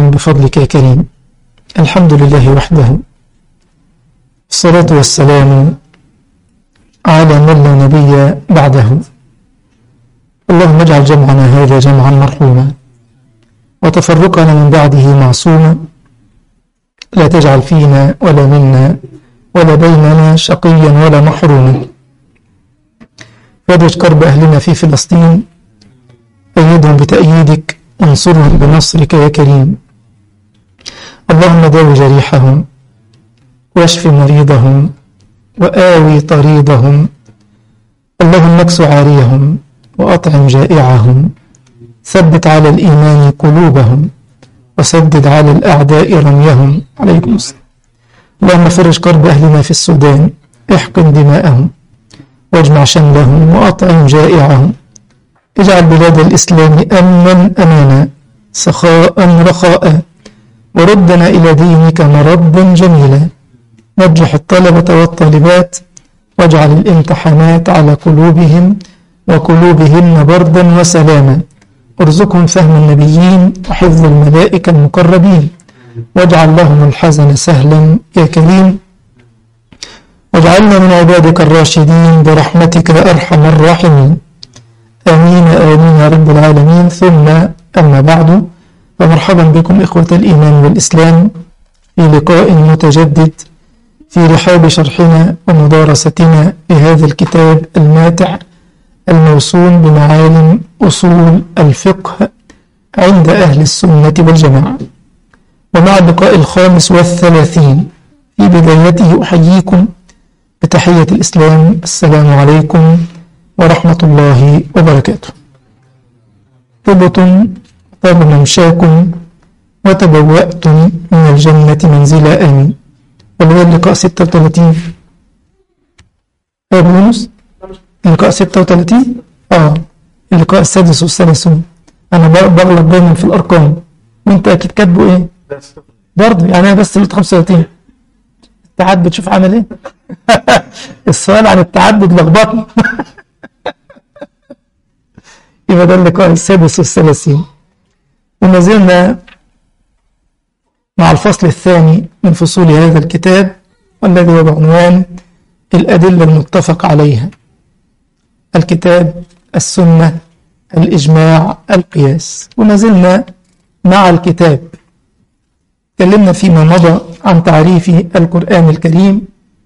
بفضلك يا كريم الحمد لله وحده الصلاة والسلام على من لا نبي بعده اللهم اجعل جمعنا هذا جمعا مرحوما وتفرقنا من بعده معصوما لا تجعل فينا ولا منا ولا بيننا شقيا ولا محروما فرج كرب أهلنا في فلسطين أيدهم بتأييدك وانصرهم بنصرك يا كريم اللهم داوي جريحهم واشف مريضهم وآوي طريضهم اللهم اكس عاريهم وأطعم جائعهم ثبت على الإيمان قلوبهم وسدد على الأعداء رميهم عليكم السلام اللهم فرج كرب أهلنا في السودان احقن دماءهم واجمع شملهم وأطعم جائعهم اجعل بلاد الإسلام أمنا أمانا سخاء رخاء وردنا إلى دينك مردا جميلا نجح الطلبة والطالبات واجعل الامتحانات على قلوبهم وقلوبهن بردا وسلاما ارزقهم فهم النبيين وحفظ الملائكة المقربين واجعل لهم الحزن سهلا يا كريم واجعلنا من عبادك الراشدين برحمتك أرحم الراحمين آمين آمين يا رب العالمين ثم أما بعد فمرحبا بكم إخوة الإيمان والإسلام في لقاء متجدد في رحاب شرحنا ومدارستنا لهذا الكتاب الماتع الموسوم بمعالم أصول الفقه عند أهل السنة والجماعة ومع اللقاء الخامس والثلاثين في بدايته أحييكم بتحية الإسلام السلام عليكم ورحمة الله وبركاته طبتم طاب ممشاكم وتبوأتم من الجنة منزلا آمين واللي هو اللقاء 36 يا يونس اللقاء 36 اه اللقاء السادس والثلاثون انا بغلط دايما في الارقام وانت اكيد كاتبه ايه برضه يعني انا بس قلت 35 التعدد بتشوف عمل ايه السؤال عن التعدد لخبطني يبقى ده اللقاء السادس والثلاثين وما زلنا مع الفصل الثاني من فصول هذا الكتاب والذي هو بعنوان الأدلة المتفق عليها الكتاب السنة الإجماع القياس وما زلنا مع الكتاب تكلمنا فيما مضى عن تعريف القرآن الكريم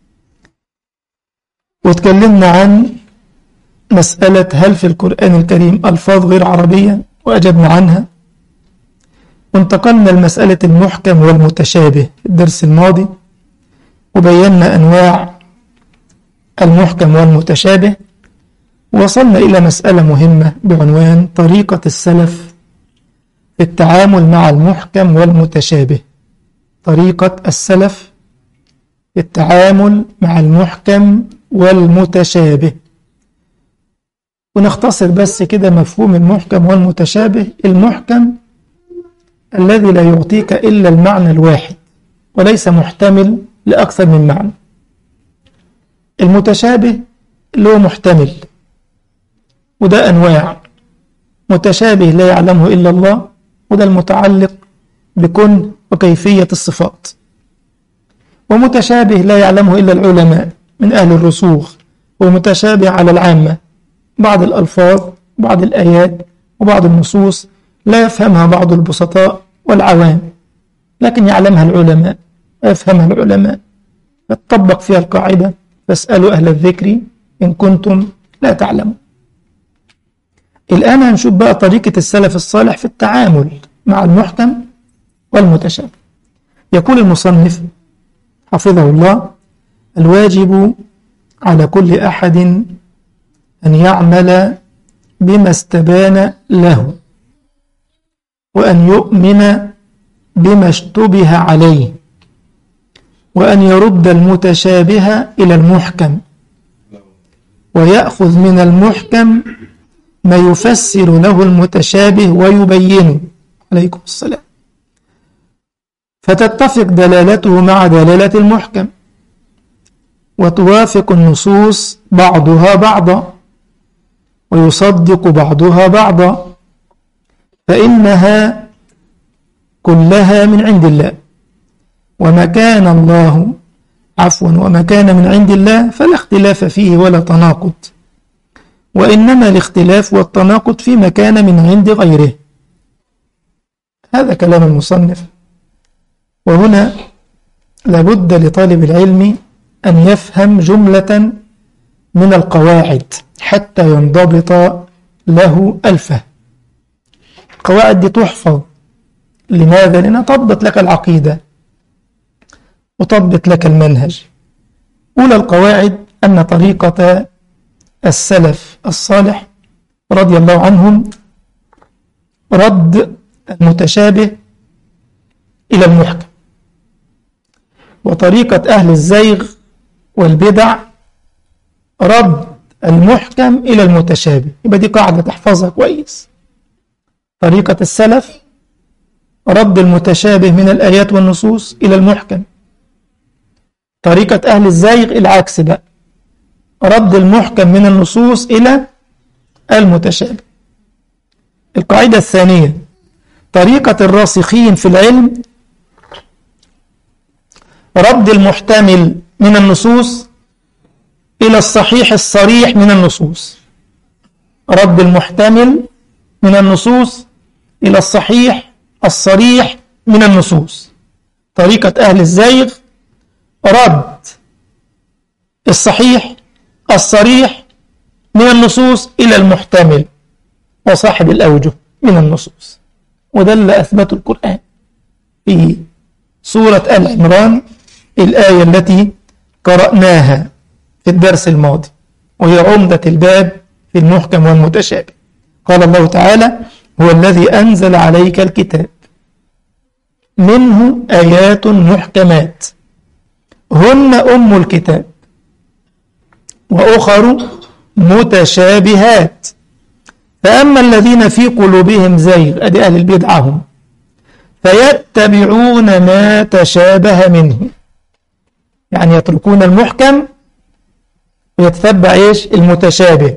وتكلمنا عن مسألة هل في القرآن الكريم ألفاظ غير عربية وأجبنا عنها وانتقلنا لمسألة المحكم والمتشابه في الدرس الماضي وبينا أنواع المحكم والمتشابه وصلنا إلى مسألة مهمة بعنوان طريقة السلف في التعامل مع المحكم والمتشابه طريقة السلف في التعامل مع المحكم والمتشابه ونختصر بس كده مفهوم المحكم والمتشابه المحكم الذي لا يعطيك إلا المعنى الواحد وليس محتمل لأكثر من معنى المتشابه اللي هو محتمل وده أنواع متشابه لا يعلمه إلا الله وده المتعلق بكن وكيفية الصفات ومتشابه لا يعلمه إلا العلماء من أهل الرسوخ ومتشابه على العامة بعض الألفاظ بعض الآيات وبعض النصوص لا يفهمها بعض البسطاء والعوام لكن يعلمها العلماء ويفهمها العلماء فتطبق فيها القاعدة فاسألوا أهل الذكر إن كنتم لا تعلمون الآن هنشوف بقى طريقة السلف الصالح في التعامل مع المحكم والمتشابه يقول المصنف حفظه الله الواجب على كل أحد أن يعمل بما استبان له وأن يؤمن بما اشتبه عليه وأن يرد المتشابه إلى المحكم ويأخذ من المحكم ما يفسر له المتشابه ويبينه عليكم السلام فتتفق دلالته مع دلالة المحكم وتوافق النصوص بعضها بعضا ويصدق بعضها بعضا فإنها كلها من عند الله وما كان الله عفوا وما كان من عند الله فلا اختلاف فيه ولا تناقض وإنما الاختلاف والتناقض فيما كان من عند غيره هذا كلام المصنف وهنا لابد لطالب العلم أن يفهم جملة من القواعد حتى ينضبط له الفهم القواعد دي تحفظ لماذا؟ لأنها تضبط لك العقيدة وتضبط لك المنهج أولى القواعد أن طريقة السلف الصالح رضي الله عنهم رد المتشابه إلى المحكم وطريقة أهل الزيغ والبدع رد المحكم إلى المتشابه يبقى دي قاعدة تحفظها كويس طريقة السلف رد المتشابه من الآيات والنصوص إلى المحكم طريقة أهل الزيغ العكس بقى رد المحكم من النصوص إلى المتشابه القاعدة الثانية طريقة الراسخين في العلم رد المحتمل من النصوص إلى الصحيح الصريح من النصوص رد المحتمل من النصوص إلى الصحيح الصريح من النصوص طريقة أهل الزيغ رد الصحيح الصريح من النصوص إلى المحتمل وصاحب الأوجه من النصوص وده اللي أثبته القرآن في سورة آل عمران الآية التي قرأناها في الدرس الماضي وهي عمدة الباب في المحكم والمتشابه قال الله تعالى هو الذي أنزل عليك الكتاب منه آيات محكمات هن أم الكتاب وأخر متشابهات فأما الذين في قلوبهم زيغ أدي أهل البدعة هم فيتبعون ما تشابه منه يعني يتركون المحكم ويتتبع إيش المتشابه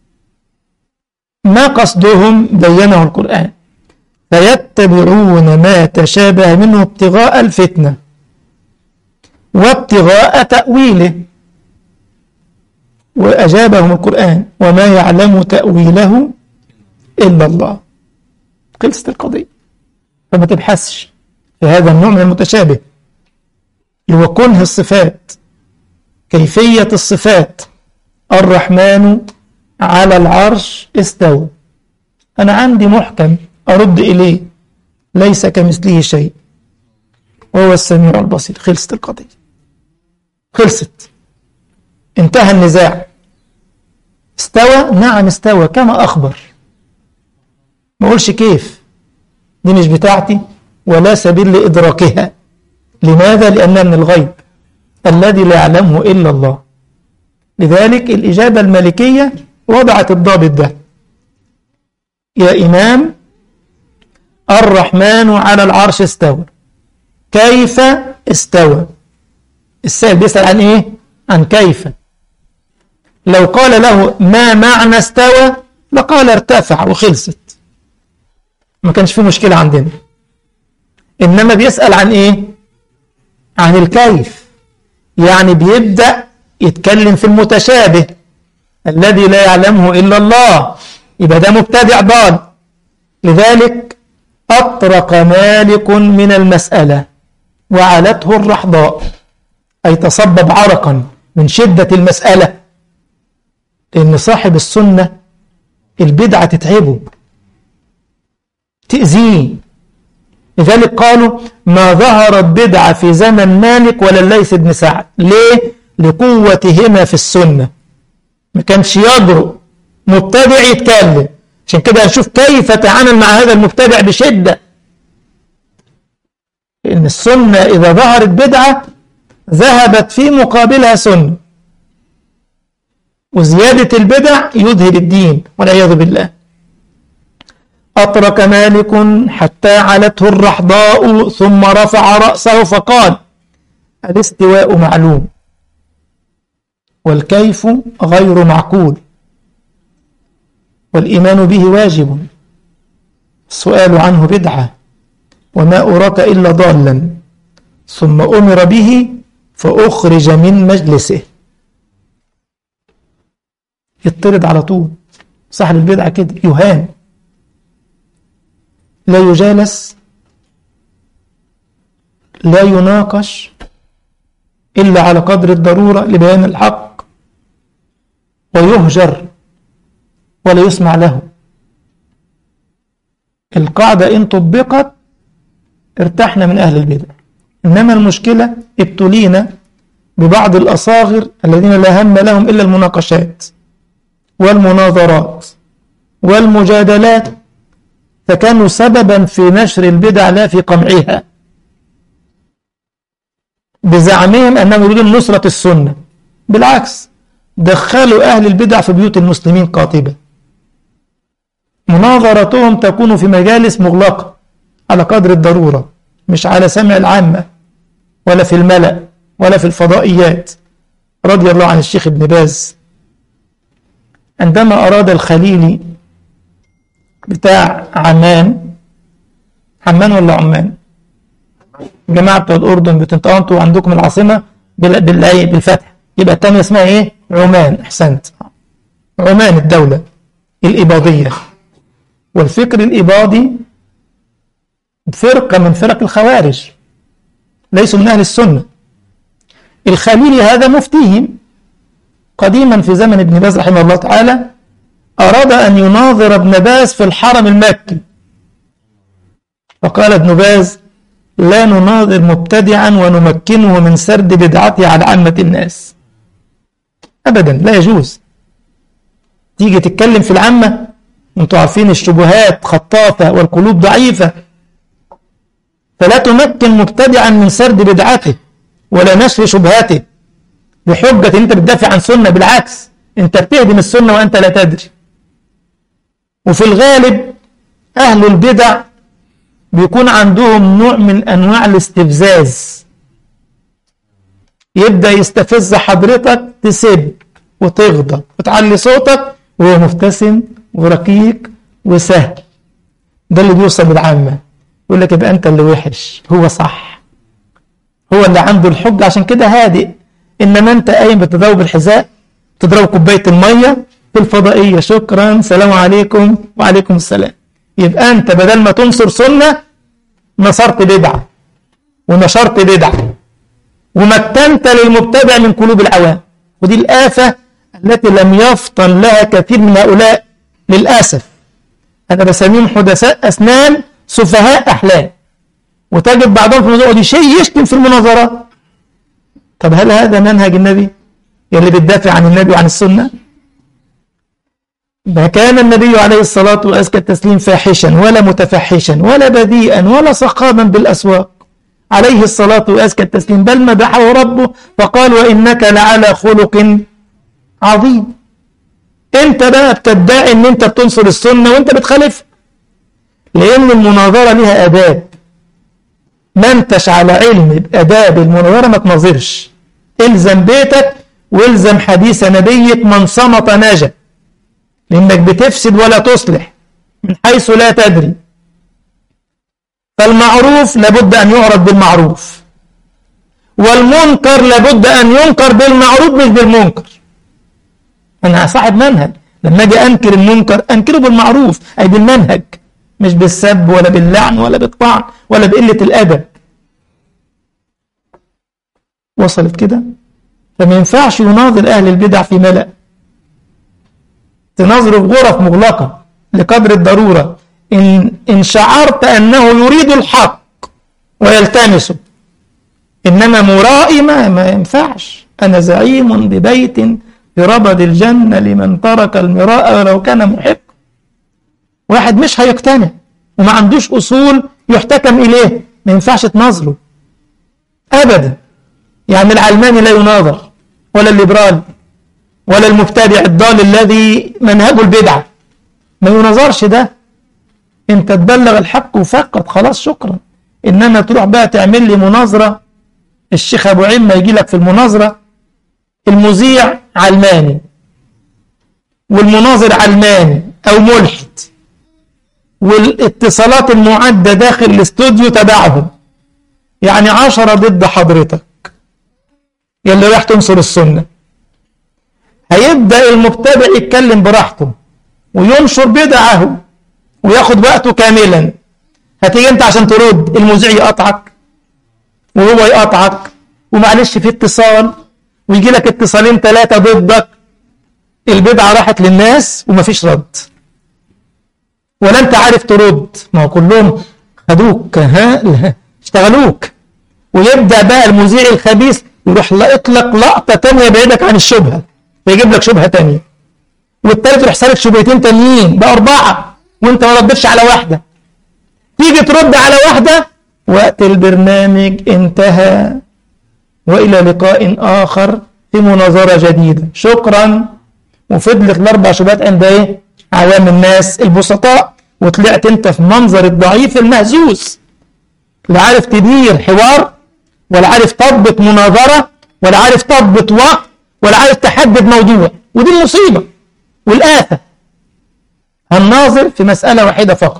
ما قصدهم بينه القرآن فيتبعون ما تشابه منه ابتغاء الفتنة وابتغاء تأويله وأجابهم القرآن وما يعلم تأويله إلا الله خلصت القضية فما تبحثش في هذا النوع من المتشابه اللي هو كنه الصفات كيفية الصفات الرحمن على العرش استوى أنا عندي محكم أرد إليه ليس كمثله شيء وهو السميع البصير خلصت القضية خلصت انتهى النزاع استوى نعم استوى كما أخبر ما أقولش كيف دي مش بتاعتي ولا سبيل لإدراكها لماذا؟ لأنها من الغيب الذي لا يعلمه إلا الله لذلك الإجابة الملكية وضعت الضابط ده يا إمام الرحمن على العرش استوى كيف استوى السائل بيسأل عن إيه؟ عن كيف لو قال له ما معنى استوى لقال ارتفع وخلصت ما كانش في مشكلة عندنا إنما بيسأل عن إيه عن الكيف يعني بيبدأ يتكلم في المتشابه الذي لا يعلمه إلا الله يبقى ده مبتدع ضال لذلك أطرق مالك من المسألة وعلته الرحضاء أي تصبب عرقا من شدة المسألة لأن صاحب السنة البدعة تتعبه تأذيه لذلك قالوا ما ظهرت بدعة في زمن مالك ولا الليث بن سعد ليه؟ لقوتهما في السنة ما كانش يجرؤ مبتدع يتكلم عشان كده هنشوف كيف تعامل مع هذا المبتدع بشدة لأن السنة إذا ظهرت بدعة ذهبت في مقابلها سنة وزيادة البدع يذهب الدين والعياذ بالله أطرق مالك حتى علته الرحضاء ثم رفع رأسه فقال الاستواء معلوم والكيف غير معقول والإيمان به واجب السؤال عنه بدعة وما أراك إلا ضالا ثم أمر به فأخرج من مجلسه يطرد على طول صاحب البدعة كده يهان لا يجالس لا يناقش إلا على قدر الضرورة لبيان الحق ويهجر ولا يسمع له القاعدة إن طبقت ارتحنا من أهل البدع إنما المشكلة ابتلينا ببعض الأصاغر الذين لا هم لهم إلا المناقشات والمناظرات والمجادلات فكانوا سببا في نشر البدع لا في قمعها بزعمهم أنهم يريدون نصرة السنة بالعكس دخلوا أهل البدع في بيوت المسلمين قاطبة مناظرتهم تكون في مجالس مغلقة على قدر الضرورة مش على سمع العامة ولا في الملأ ولا في الفضائيات رضي الله عن الشيخ ابن باز عندما أراد الخليلي بتاع عمان عمان ولا عمان الجماعة بتوع الأردن بتنطقوا انتوا عندكم العاصمة بال- بال- بالفتح يبقى التانية اسمها إيه؟ عمان أحسنت عمان الدولة الإباضية والفكر الإباضي فرقة من فرق الخوارج ليسوا من أهل السنة الخليلي هذا مفتيهم قديما في زمن ابن باز رحمه الله تعالى أراد أن يناظر ابن باز في الحرم المكي فقال ابن باز لا نناظر مبتدعا ونمكنه من سرد بدعته على عامة الناس أبدا لا يجوز تيجي تتكلم في العامة انتوا عارفين الشبهات خطافة والقلوب ضعيفة فلا تمكن مبتدعا من سرد بدعته ولا نشر شبهاته بحجة ان انت بتدافع عن سنة بالعكس انت بتهدم السنة وانت لا تدري وفي الغالب اهل البدع بيكون عندهم نوع من انواع الاستفزاز يبدأ يستفز حضرتك تسب وتغضب وتعلي صوتك وهو مبتسم ورقيق وسهل ده اللي بيوصل بالعامة يقول لك يبقى انت اللي وحش هو صح هو اللي عنده الحجة عشان كده هادئ انما انت قايم بتضرب الحذاء تضرب كوبايه الميه في الفضائيه شكرا سلام عليكم وعليكم السلام يبقى انت بدل ما تنصر سنه نصرت بدعه ونشرت بدعه ومكنت للمبتدع من قلوب العوام ودي الآفة التي لم يفطن لها كثير من هؤلاء للأسف أنا بسميهم حدثاء أسنان سفهاء أحلام وتجد بعضهم في الموضوع دي شيء يشتم في المناظرات طب هل هذا منهج النبي اللي بتدافع عن النبي وعن السنة ما كان النبي عليه الصلاة وأزكى التسليم فاحشا ولا متفحشا ولا بذيئا ولا صخابا بالأسواق عليه الصلاة وأزكى التسليم بل مدحه ربه فقال وإنك لعلى خلق عظيم انت بقى بتدعي ان انت بتنصر السنة وانت بتخالف لان المناظرة لها اداب ما انتش على علم باداب المناظرة ما تناظرش الزم بيتك والزم حديث نبيك من صمت نجا لانك بتفسد ولا تصلح من حيث لا تدري فالمعروف لابد ان يعرض بالمعروف والمنكر لابد ان ينكر بالمعروف مش بالمنكر انا صاحب منهج لما اجي انكر المنكر انكره بالمعروف اي بالمنهج مش بالسب ولا باللعن ولا بالطعن ولا بقله الادب وصلت كده فما ينفعش يناظر اهل البدع في ملأ تناظره في غرف مغلقه لقدر الضروره ان ان شعرت انه يريد الحق ويلتمسه انما مرائي ما, ما ينفعش انا زعيم ببيت في ربد الجنة لمن ترك المراء ولو كان محق واحد مش هيقتنع وما عندوش أصول يحتكم إليه ما ينفعش تناظره أبدا يعني العلماني لا يناظر ولا الليبرالي ولا المبتدع الضال الذي منهجه البدعة ما يناظرش ده انت تبلغ الحق وفقط خلاص شكرا انما تروح بقى تعمل لي مناظرة الشيخ ابو عمة يجي لك في المناظرة المذيع علماني والمناظر علماني او ملحد والاتصالات المعدة داخل الاستوديو تبعهم يعني عشرة ضد حضرتك يلي راح تنصر السنة هيبدأ المبتدع يتكلم براحته وينشر بدعه وياخد وقته كاملا هتيجي انت عشان ترد المذيع يقطعك وهو يقطعك ومعلش في اتصال ويجي لك اتصالين ثلاثة ضدك البدعة راحت للناس ومفيش رد ولا انت عارف ترد ما هو كلهم خدوك ها اشتغلوك ويبدأ بقى المذيع الخبيث يروح يطلق لقطة تانية يبعدك عن الشبهة ويجيب لك شبهة تانية والتالت يروح سالك شبهتين تانيين بقى أربعة وانت ما ردتش على واحدة تيجي ترد على واحدة وقت البرنامج انتهى وإلى لقاء آخر في مناظرة جديدة شكرا وفضلت الأربع شبهات عند إيه؟ عوام الناس البسطاء وطلعت أنت في منظر الضعيف المهزوز لا عارف تدير حوار ولا عارف تضبط مناظرة ولا عارف تضبط وقت ولا عارف تحدد موضوع ودي المصيبة والآفة هنناظر في مسألة واحدة فقط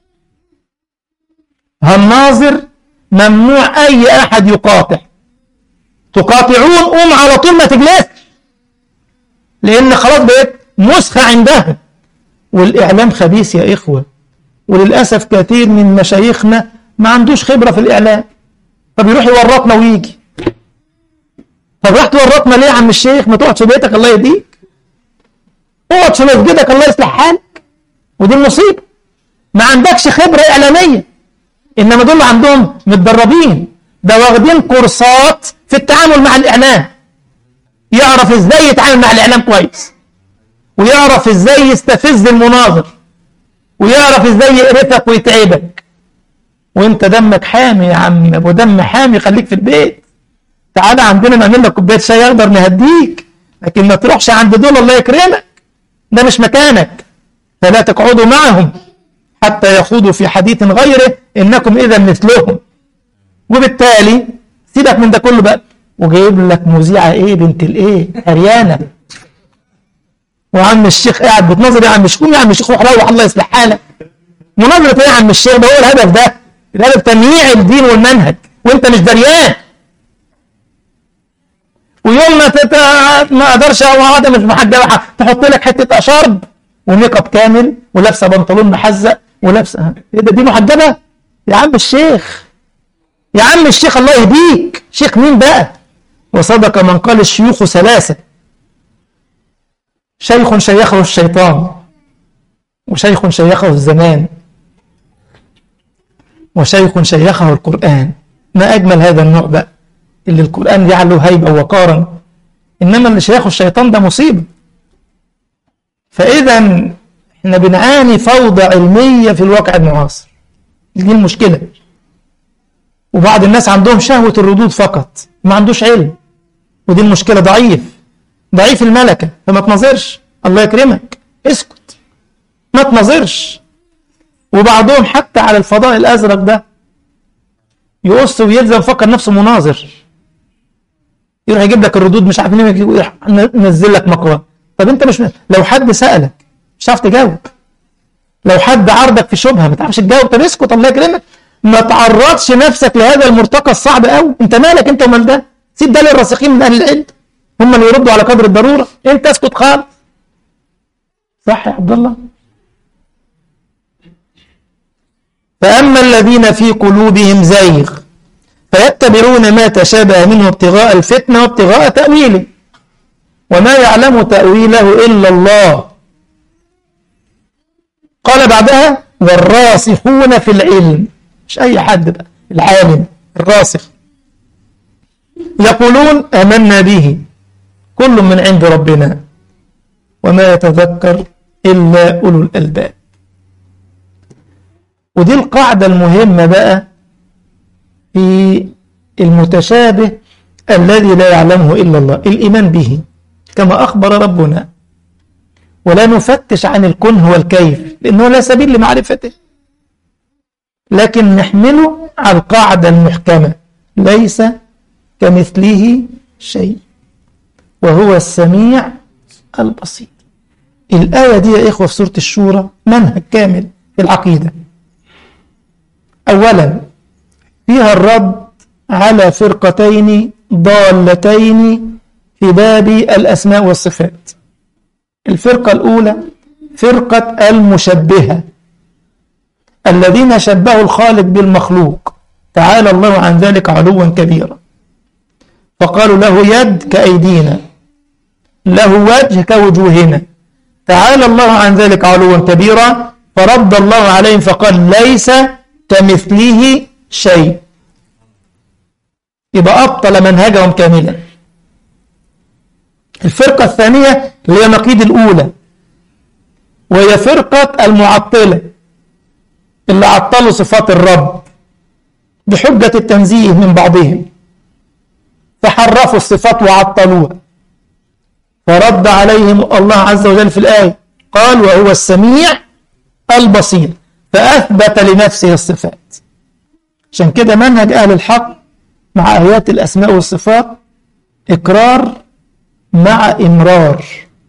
هنناظر ممنوع أي أحد يقاطع تقاطعون قوم على طول ما تجلسش لأن خلاص بقيت مسخة عندهم والإعلام خبيث يا إخوة وللأسف كثير من مشايخنا ما عندوش خبرة في الإعلام طب يروح يورطنا ويجي طب راح تورطنا ليه يا عم الشيخ ما تقعد في بيتك الله يهديك اقعد في مسجدك الله يصلح حالك ودي المصيبة ما عندكش خبرة إعلامية إنما دول عندهم متدربين ده واخدين كورسات في التعامل مع الإعلام يعرف إزاي يتعامل مع الإعلام كويس ويعرف إزاي يستفز المناظر ويعرف إزاي يقرفك ويتعبك وانت دمك حامي يا عم ابو دم حامي خليك في البيت تعالى عندنا نعمل لك كوبايه شاي اقدر نهديك لكن ما تروحش عند دول الله يكرمك ده مش مكانك فلا تقعدوا معهم حتى يخوضوا في حديث غيره انكم اذا مثلهم وبالتالي سيبك من ده كله بقى وجايب لك مذيعه ايه بنت الايه هريانه وعم الشيخ قاعد بتنظر يا عم الشيخ يا عم الشيخ روح روح الله يصلح حالك مناظره ايه يا عم الشيخ ده هو الهدف ده الهدف تنويع الدين والمنهج وانت مش دريان ويوم ما تت... ما اقدرش واحده مش محجبه تحط لك حته اشرب وميك اب كامل ولابسه بنطلون محزق ولابسه ايه ده دي محجبه يا عم الشيخ يا عم الشيخ الله يهديك شيخ مين بقى وصدق من قال الشيوخ ثلاثه شيخ شيخه الشيطان وشيخ شيخه الزمان وشيخ شيخه القرآن ما أجمل هذا النوع بقى اللي القرآن جعله هيبة وقارا إنما اللي شيخه الشيطان ده مصيبة فإذا احنا بنعاني فوضى علمية في الواقع المعاصر دي المشكلة وبعض الناس عندهم شهوة الردود فقط ما عندوش علم ودي المشكلة ضعيف ضعيف الملكة فما تنظرش الله يكرمك اسكت ما تنظرش وبعضهم حتى على الفضاء الأزرق ده يقص ويلزم فكر نفسه مناظر يروح يجيب لك الردود مش عارف يروح ينزل لك مقال طب انت مش لو حد سألك مش عارف تجاوب لو حد عرضك في شبهة ما تعرفش تجاوب طب اسكت الله يكرمك ما تعرضش نفسك لهذا المرتقى الصعب قوي انت مالك انت ومال ده سيب ده للراسخين من اهل العلم هم اللي يردوا على قدر الضرورة انت اسكت خالص صح يا عبد الله فأما الذين في قلوبهم زيغ فيتبعون ما تشابه منه ابتغاء الفتنة وابتغاء تأويله وما يعلم تأويله إلا الله قال بعدها والراسخون في العلم مش أي حد بقى العالم الراسخ يقولون آمنا به كل من عند ربنا وما يتذكر إلا أولو الألباب ودي القاعدة المهمة بقى في المتشابه الذي لا يعلمه إلا الله الإيمان به كما أخبر ربنا ولا نفتش عن الكنه والكيف لأنه لا سبيل لمعرفته لكن نحمله على القاعدة المحكمة ليس كمثله شيء وهو السميع البصير الآية دي يا إخوة في سورة الشورى منهج كامل في العقيدة أولا فيها الرد على فرقتين ضالتين في باب الأسماء والصفات الفرقة الأولى فرقة المشبهة الذين شبهوا الخالق بالمخلوق تعالى الله عن ذلك علوا كبيرا فقالوا له يد كأيدينا له وجه كوجوهنا تعالى الله عن ذلك علوا كبيرا فرد الله عليهم فقال ليس كمثله شيء يبقى أبطل منهجهم كاملا الفرقة الثانية اللي هي نقيض الأولى وهي فرقة المعطلة اللي عطلوا صفات الرب بحجة التنزيه من بعضهم فحرفوا الصفات وعطلوها فرد عليهم الله عز وجل في الآية قال وهو السميع البصير فأثبت لنفسه الصفات عشان كده منهج أهل الحق مع آيات الأسماء والصفات إقرار مع إمرار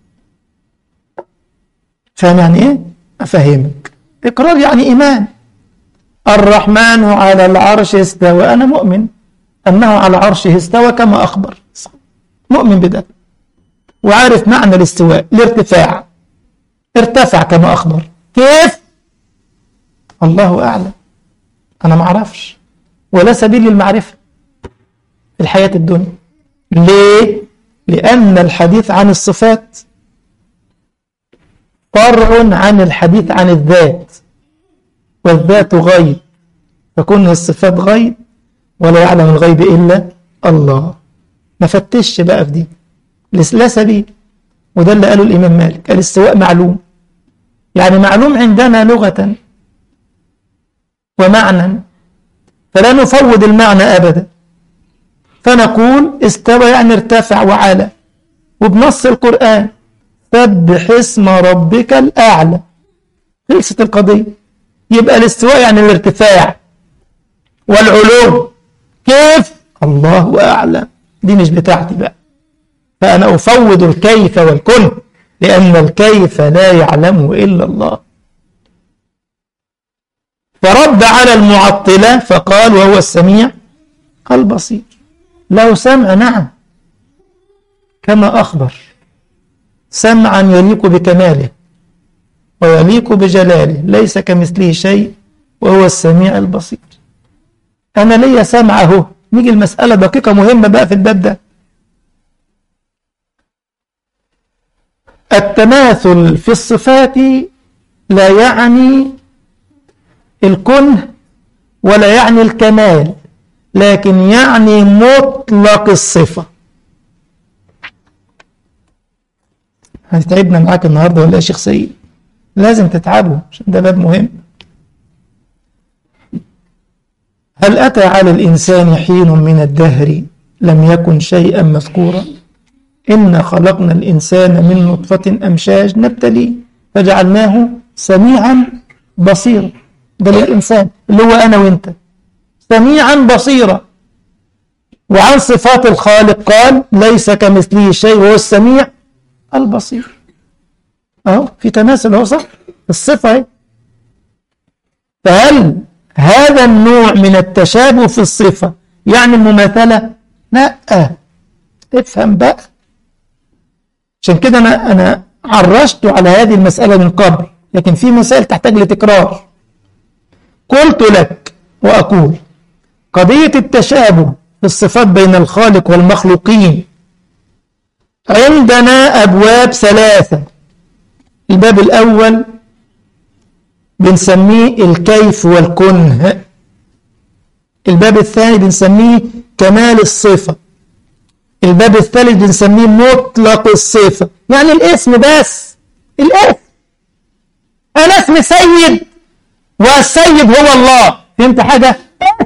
فاهم يعني إيه؟ أفهمك إقرار يعني إيمان الرحمن على العرش استوى أنا مؤمن أنه على عرشه استوى كما أخبر مؤمن بده وعارف معنى الاستواء الارتفاع ارتفع كما أخبر كيف؟ الله أعلم أنا ما أعرفش ولا سبيل للمعرفة في الحياة الدنيا ليه؟ لأن الحديث عن الصفات فرع عن الحديث عن الذات والذات غيب فكون الصفات غيب ولا يعلم الغيب إلا الله ما فتش بقى في دي لا سبيل وده اللي قاله الإمام مالك الاستواء معلوم يعني معلوم عندنا لغة ومعنى فلا نفوض المعنى أبدا فنقول استوى يعني ارتفع وعلى وبنص القرآن سبح اسم ربك الأعلى خلصت القضية يبقى الاستواء يعني الارتفاع والعلو كيف الله أعلم دي مش بتاعتي بقى فأنا أفوض الكيف والكل لأن الكيف لا يعلمه إلا الله فرد على المعطلة فقال وهو السميع البصير له سمع نعم كما أخبر سمعا يليق بكماله ويليق بجلاله ليس كمثله شيء وهو السميع البصير أنا ليا سمع أهو نيجي المسألة دقيقة مهمة بقى في الباب ده التماثل في الصفات لا يعني الكنه ولا يعني الكمال لكن يعني مطلق الصفة هتتعبنا معاك النهاردة ولا يا شيخ سيد لازم تتعبوا عشان ده باب مهم هل أتى على الإنسان حين من الدهر لم يكن شيئا مذكورا إنا خلقنا الإنسان من نطفة أمشاج نبتلي فجعلناه سميعا بصيرا ده الإنسان اللي هو أنا وإنت سميعا بصيرا وعن صفات الخالق قال ليس كمثله شيء وهو السميع البصير أهو في تماثل أهو صح الصفة اهي فهل هذا النوع من التشابه في الصفة يعني المماثلة لا افهم بقى عشان كده أنا أنا عرجت على هذه المسألة من قبل لكن في مسائل تحتاج لتكرار قلت لك وأقول قضية التشابه في الصفات بين الخالق والمخلوقين عندنا أبواب ثلاثة الباب الأول بنسميه الكيف والكنه الباب الثاني بنسميه كمال الصفة الباب الثالث بنسميه مطلق الصفة يعني الاسم بس الاسم أنا اسم سيد والسيد هو الله فهمت حاجة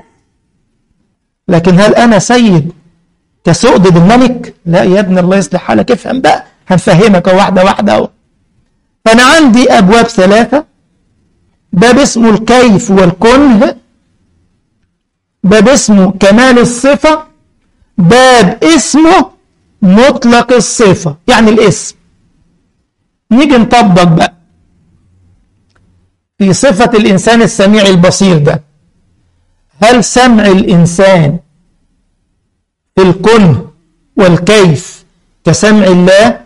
لكن هل أنا سيد كسؤدد الملك لا يا ابن الله يصلح حالك افهم بقى هنفهمك واحدة واحدة اهو فأنا عندي أبواب ثلاثة باب اسمه الكيف والكنه باب اسمه كمال الصفة باب اسمه مطلق الصفة يعني الاسم نيجي نطبق بقى في صفة الإنسان السميع البصير ده هل سمع الإنسان في الكن والكيف كسمع الله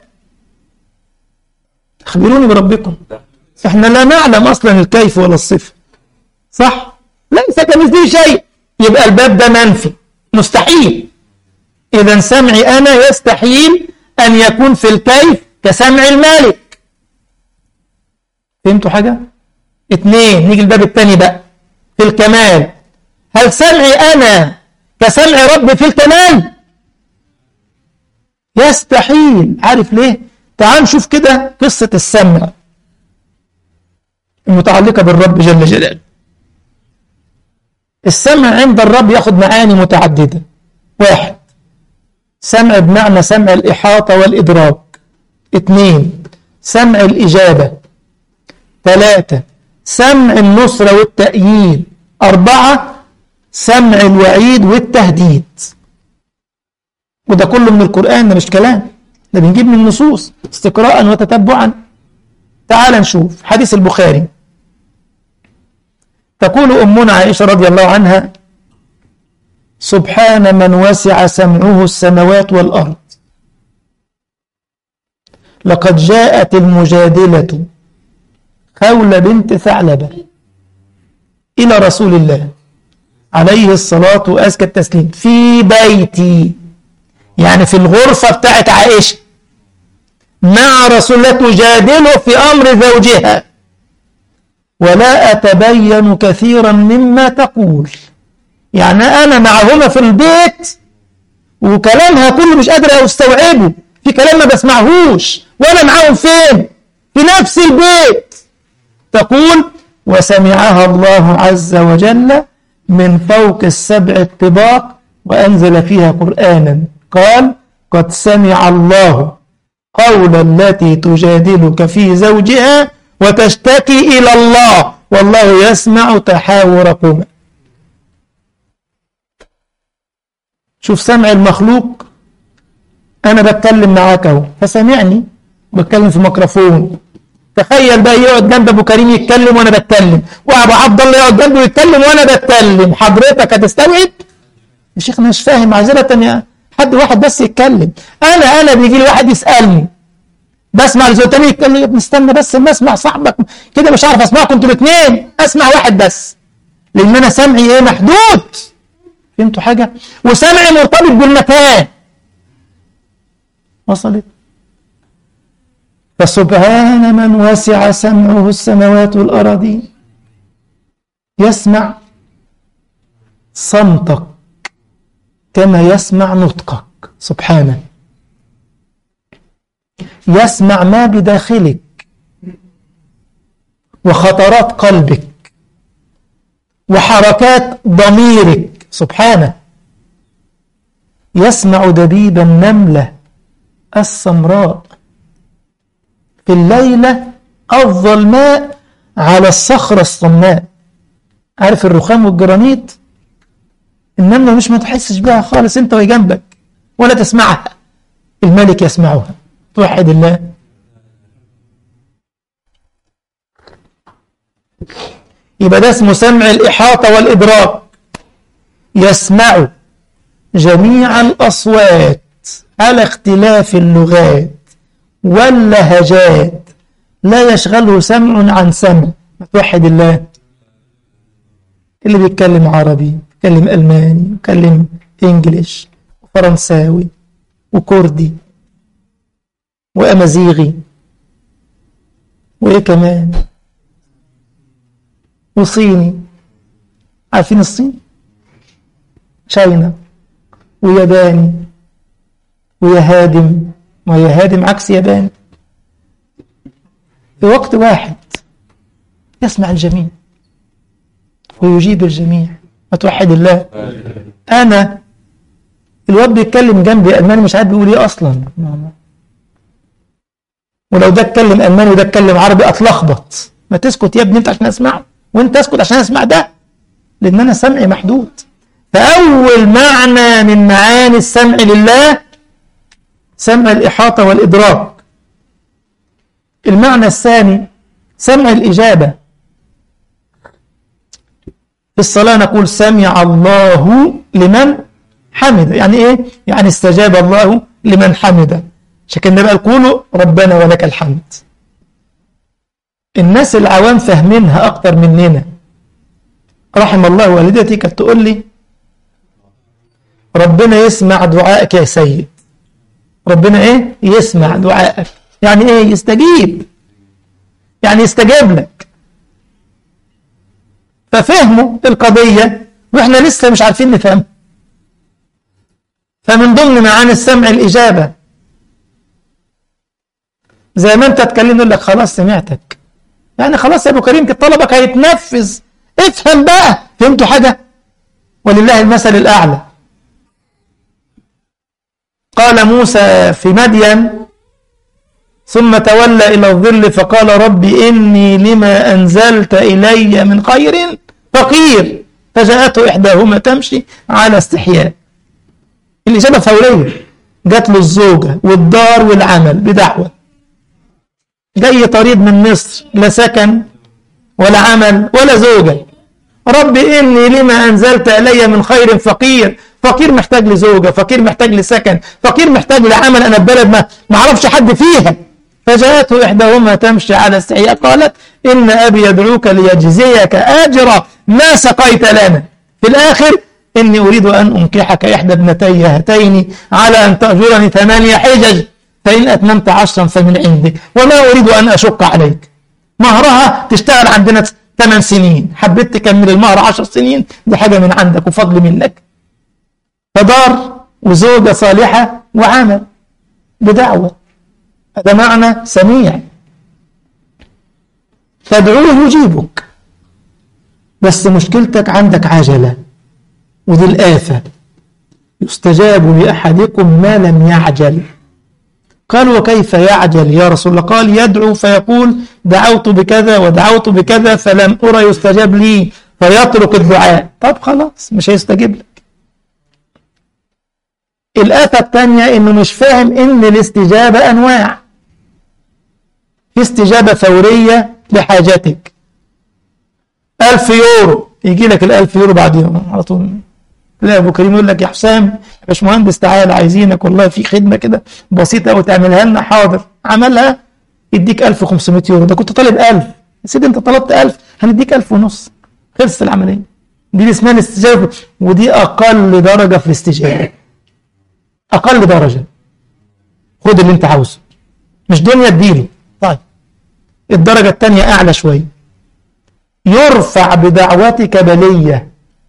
أخبروني بربكم احنا لا نعلم أصلا الكيف ولا الصفة صح ليس كمثله شيء يبقى الباب ده منفي مستحيل إذا سمعي أنا يستحيل أن يكون في الكيف كسمع المالك فهمتوا حاجة؟ اثنين نيجي الباب الثاني بقى في الكمال هل سمعي أنا كسمع رب في الكمال؟ يستحيل عارف ليه؟ تعال نشوف كده قصة السمع المتعلقة بالرب جل جلاله السمع عند الرب ياخد معاني متعددة واحد سمع بمعنى سمع الإحاطة والإدراك اثنين سمع الإجابة ثلاثة سمع النصرة والتأييد أربعة سمع الوعيد والتهديد وده كله من القرآن ده مش كلام ده بنجيب من النصوص استقراء وتتبعا تعال نشوف حديث البخاري تقول أمنا عائشة رضي الله عنها سبحان من وسع سمعه السماوات والأرض لقد جاءت المجادلة خولة بنت ثعلبة إلى رسول الله عليه الصلاة وأزكى التسليم في بيتي يعني في الغرفة بتاعت عائشة مع رسول الله تجادله في أمر زوجها ولا أتبين كثيرا مما تقول يعني أنا معهما في البيت وكلامها كله مش قادر أستوعبه في كلام ما بسمعهوش وأنا معاهم فين في نفس البيت تقول وسمعها الله عز وجل من فوق السبع الطباق وأنزل فيها قرآنا قال قد سمع الله قول التي تجادلك في زوجها وتشتكي إلى الله والله يسمع تحاوركما شوف سمع المخلوق أنا بتكلم معاك أهو فسمعني بتكلم في ميكروفون تخيل بقى يقعد جنب ابو كريم يتكلم وانا بتكلم وابو عبد الله يقعد جنبه يتكلم وانا بتكلم حضرتك هتستوعب يا شيخ انا مش فاهم معذره يا حد واحد بس يتكلم انا انا بيجي لي واحد يسالني بسمع الزوج التاني يتكلم يا ابني استنى بس ما اسمع صاحبك كده مش عارف اسمعكم انتوا الاثنين اسمع واحد بس لان انا سمعي ايه محدود فهمتوا حاجه وسمعي مرتبط بالمكان وصلت فسبحان من وسع سمعه السماوات والأراضين يسمع صمتك كما يسمع نطقك سبحانه يسمع ما بداخلك وخطرات قلبك وحركات ضميرك سبحانه يسمع دبيب النملة السمراء في الليلة الظلماء على الصخرة الصماء عارف الرخام والجرانيت النملة مش ما تحسش بها خالص انت وهي جنبك ولا تسمعها الملك يسمعها توحد الله يبقى ده اسمه سمع الإحاطة والإدراك يسمع جميع الأصوات على اختلاف اللغات واللهجات لا يشغله سمع عن سمع توحد الله اللي بيتكلم عربي بيتكلم ألماني بيتكلم إنجليش وفرنساوي وكردي وأمازيغي وإيه كمان وصيني عارفين الصين تشاينا وياباني ويا هادم ويا هادم عكس ياباني في وقت واحد يسمع الجميع ويجيب الجميع وتوحد الله أنا الواد بيتكلم جنبي ألماني مش عارف بيقول إيه أصلا ولو ده اتكلم ألماني وده اتكلم عربي أتلخبط ما تسكت يا ابني أنت عشان أسمعه وأنت اسكت عشان أسمع ده لأن أنا سمعي محدود فأول معنى من معاني السمع لله سمع الإحاطة والإدراك المعنى الثاني سمع الإجابة في الصلاة نقول سمع الله لمن حمد يعني إيه؟ يعني استجاب الله لمن حمد عشان كده النبي قال قولوا ربنا ولك الحمد الناس العوام فاهمينها أكتر مننا رحم الله والدتي كانت تقول لي ربنا يسمع دعائك يا سيد ربنا ايه يسمع دعائك يعني ايه يستجيب يعني يستجيب لك ففهموا القضية واحنا لسه مش عارفين نفهم فمن ضمن معاني السمع الإجابة زي ما انت تكلم يقول لك خلاص سمعتك يعني خلاص يا ابو كريم كده طلبك هيتنفذ افهم بقى فهمتوا حاجة ولله المثل الأعلى قال موسى في مدين ثم تولى إلى الظل فقال رب إني لما أنزلت إلي من خير فقير فجاءته إحداهما تمشي على استحياء الإجابة فورية جات له الزوجة والدار والعمل بدعوة جاي طريد من مصر لا سكن ولا عمل ولا زوجة رب إني لما أنزلت إلي من خير فقير فقير محتاج لزوجة فقير محتاج لسكن فقير محتاج لعمل أنا في بلد ما ما أعرفش حد فيها فجاءته إحداهما تمشي على استحياء قالت إن أبي يدعوك ليجزيك أجر ما سقيت لنا في الآخر إني أريد أن أنكحك إحدى ابنتي هاتين على أن تأجرني ثمانية حجج فإن أتممت عشرا فمن عندك وما أريد أن أشق عليك مهرها تشتغل عندنا ثمان سنين حبيت تكمل المهر عشر سنين دي حاجة من عندك وفضل منك فدار وزوجة صالحة وعمل بدعوة هذا معنى سميع تدعوه يجيبك بس مشكلتك عندك عجلة ودي الآفة يستجاب لأحدكم ما لم يعجل قال وكيف يعجل يا رسول الله قال يدعو فيقول دعوت بكذا ودعوت بكذا فلم أرى يستجاب لي فيترك الدعاء طب خلاص مش هيستجيب لك الآفة الثانية إنه مش فاهم إن الاستجابة أنواع في استجابة فورية لحاجتك ألف يورو يجي لك الألف يورو بعد يوم على طول لا أبو كريم يقول لك يا حسام يا باشمهندس تعالى عايزينك والله في خدمة كده بسيطة أوي تعملها لنا حاضر عملها يديك 1500 يورو ده كنت طالب 1000 يا سيدي أنت طلبت 1000 هنديك 1000 ونص خلصت العملية دي اسمها الاستجابة ودي أقل درجة في الاستجابة أقل درجة خد اللي أنت عاوزه مش دنيا اديله طيب الدرجة الثانية أعلى شوية يرفع بدعوتك بلية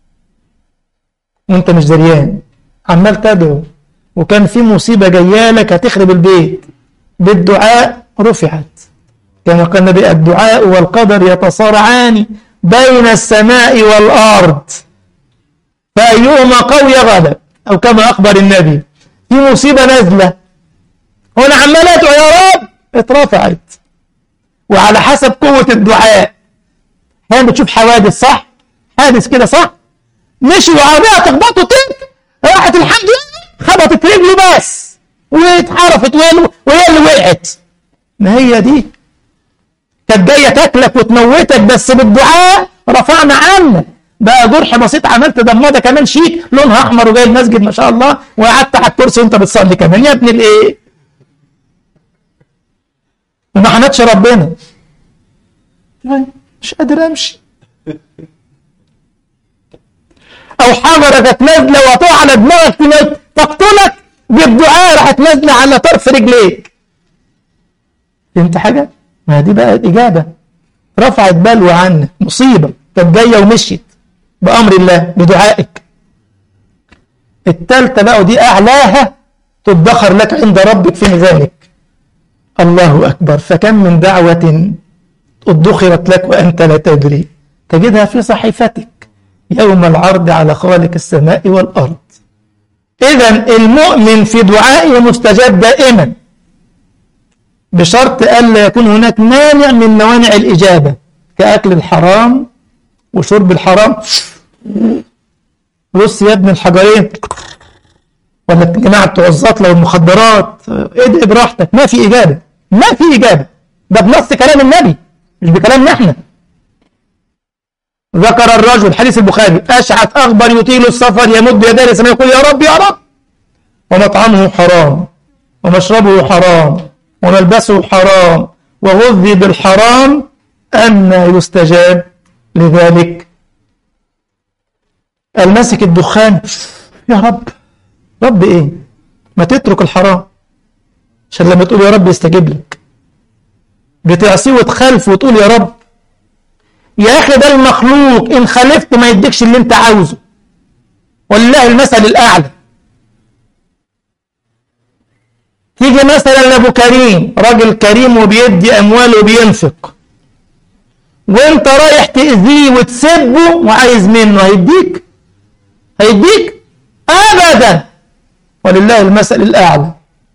وانت مش دريان عمال تدعو وكان في مصيبة جاية لك هتخرب البيت بالدعاء رفعت كما قال النبي الدعاء والقدر يتصارعان بين السماء والأرض فأيهما قوي غلب أو كما أخبر النبي في مصيبة نازلة هنا عمال أدعو يا رب اترفعت وعلى حسب قوة الدعاء هنا بتشوف حوادث صح حادث كده صح مشي وعربية تخبطه تك راحت الحمد لله خبطت رجله بس واتحرفت وهي اللي وقعت ما هي دي كانت جايه تاكلك وتموتك بس بالدعاء رفعنا عنك بقى جرح بسيط عملت ضماده كمان شيك لونها احمر وجاي المسجد ما شاء الله وقعدت على الكرسي وانت بتصلي كمان يا ابن الايه وما حمدش ربنا مش قادر امشي او حجره كانت نازله وهتقع على دماغك تموت تقتلك بالدعاء راحت نازله على طرف رجليك فهمت حاجه؟ ما دي بقى الاجابه رفعت بلوى عنك مصيبه كانت جايه ومشيت بامر الله بدعائك الثالثه بقى ودي اعلاها تدخر لك عند ربك في ميزانك الله اكبر فكم من دعوه ادخرت لك وانت لا تدري تجدها في صحيفتك يوم العرض على خالق السماء والأرض إذا المؤمن في دعائه مستجاب دائما بشرط ألا يكون هناك مانع من موانع الإجابة كأكل الحرام وشرب الحرام بص يا ابن الحجرين ولا الجماعة بتوع الزطلة والمخدرات ادعي براحتك ما في إجابة ما في إجابة ده بنص كلام النبي مش بكلامنا احنا ذكر الرجل حديث البخاري أشعث أغبر يطيل السفر يمد يديه للسماء يقول يا رب يا رب ومطعمه حرام ومشربه حرام وملبسه حرام وغذي بالحرام أن يستجاب لذلك المسك الدخان يا رب رب ايه ما تترك الحرام عشان لما تقول يا رب يستجيب لك بتعصيه وتخالف وتقول يا رب يا اخي ده المخلوق ان خالفت ما يديكش اللي انت عاوزه ولله المثل الاعلى تيجي مثلا لابو كريم راجل كريم وبيدي امواله وبينفق وانت رايح تاذيه وتسبه وعايز منه هيديك هيديك ابدا ولله المثل الاعلى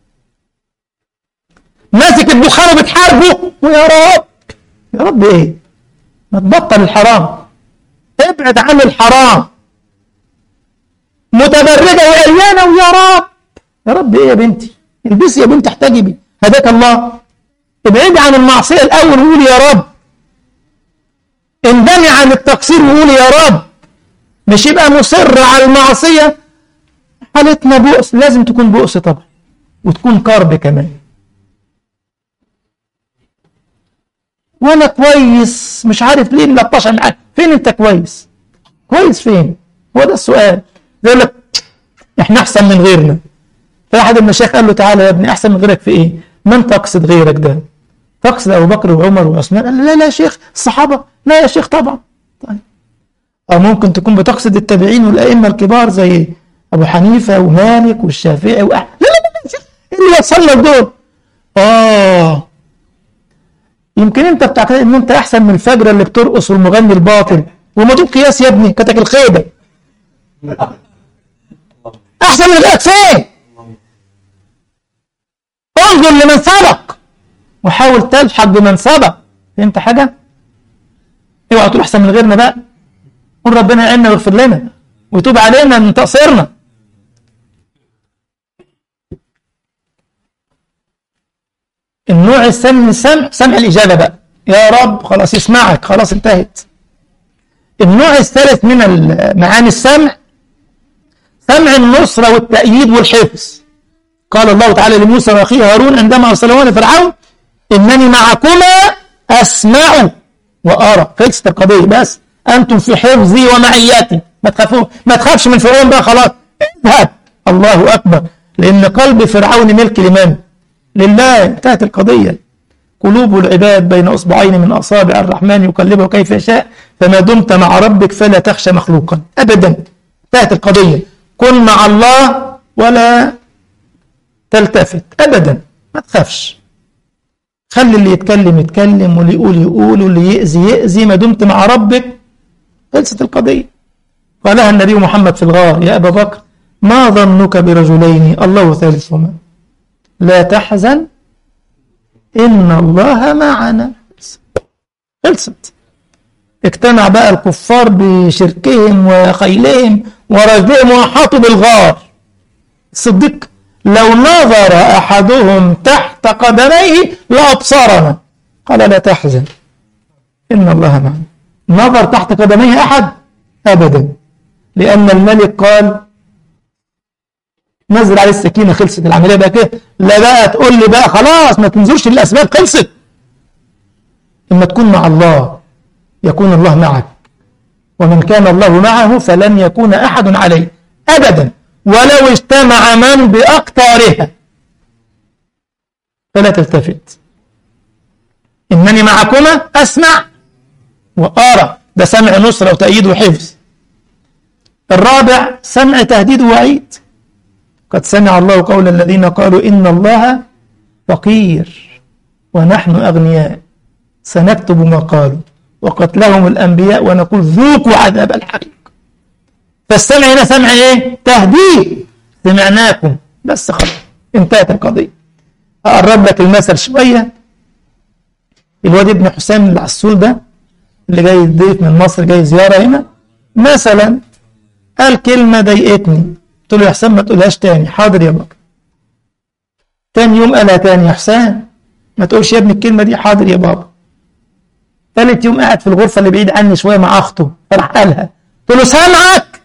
ماسك البخار وبتحاربه ويا رب يا رب ايه ما تبطل الحرام ابعد عن الحرام متبرجه وعريانه ويا رب يا رب ايه يا بنتي البسي يا بنتي احتجبي هداك الله ابعدي عن المعصيه الاول وقولي يا رب اندمي عن التقصير وقولي يا رب مش يبقى مصر على المعصيه حالتنا بؤس لازم تكون بؤس طبعا وتكون كرب كمان وانا كويس مش عارف ليه ملطشه معاك فين انت كويس كويس فين هو ده السؤال يقول لك احنا احسن من غيرنا فاحد المشايخ قال له تعالى يا ابني احسن من غيرك في ايه من تقصد غيرك ده تقصد ابو بكر وعمر وعثمان قال لا لا يا شيخ الصحابه لا يا شيخ طبعا طيب او ممكن تكون بتقصد التابعين والائمه الكبار زي ابو حنيفه ومالك والشافعي وأح... لا لا لا يا شيخ ايه اللي وصلنا دول اه يمكن انت بتعتقد ان انت احسن من الفجره اللي بترقص والمغني الباطل وما دول قياس يا ابني كتك الخيبه احسن من غيرك فين انظر لمن سبق وحاول تلحق بمن سبق فهمت حاجه اوعى تقول احسن من غيرنا بقى قول ربنا يعيننا ويغفر لنا ويتوب علينا من تقصيرنا النوع الثاني من السمع سمع الإجابة بقى يا رب خلاص يسمعك خلاص انتهت النوع الثالث من معاني السمع سمع النصرة والتأييد والحفظ قال الله تعالى لموسى وأخيه هارون عندما أرسلهما لفرعون إنني معكما أسمع وأرى خلصت القضية بس أنتم في حفظي ومعيتي ما تخافوا ما تخافش من فرعون بقى خلاص اذهب الله أكبر لأن قلب فرعون ملك لمن؟ لله انتهت القضية قلوب العباد بين أصبعين من أصابع الرحمن يقلبه كيف يشاء فما دمت مع ربك فلا تخشى مخلوقا أبدا انتهت القضية كن مع الله ولا تلتفت أبدا ما تخافش خلي اللي يتكلم يتكلم واللي يقول يقول واللي يأذي يأذي ما دمت مع ربك خلصت القضية قالها النبي محمد في الغار يا أبا بكر ما ظنك برجلين الله ثالثهما لا تحزن إن الله معنا خلصت اجتمع بقى الكفار بشركهم وخيلهم ورجلهم وحاطوا بالغار الصديق لو نظر أحدهم تحت قدميه لأبصرنا قال لا تحزن إن الله معنا نظر تحت قدميه أحد أبدا لأن الملك قال نزل عليه السكينة خلصت العملية بقى كده لا بقى تقول لي بقى خلاص ما تنظرش للأسباب خلصت إما تكون مع الله يكون الله معك ومن كان الله معه فلن يكون أحد عليه أبدا ولو اجتمع من بأقطارها فلا تلتفت إنني معكما أسمع وأرى ده سمع نصرة وتأييد وحفظ الرابع سمع تهديد ووعيد قد سمع الله قول الذين قالوا إن الله فقير ونحن أغنياء سنكتب ما قالوا وقتلهم الأنبياء ونقول ذوقوا عذاب الحريق فالسمع هنا سمع إيه؟ تهديد سمعناكم بس خلاص انتهت القضية أقرب لك المثل شوية الواد ابن حسام العسول ده اللي جاي ضيف من مصر جاي زيارة هنا مثلا قال كلمة ضايقتني قلت له يا حسام ما تقولهاش تاني حاضر يا بكر تاني يوم قالها تاني يا حسام ما تقولش يا ابني الكلمة دي حاضر يا بابا تالت يوم قاعد في الغرفة اللي بعيد عني شوية مع أخته راح قالها قلت له سامعك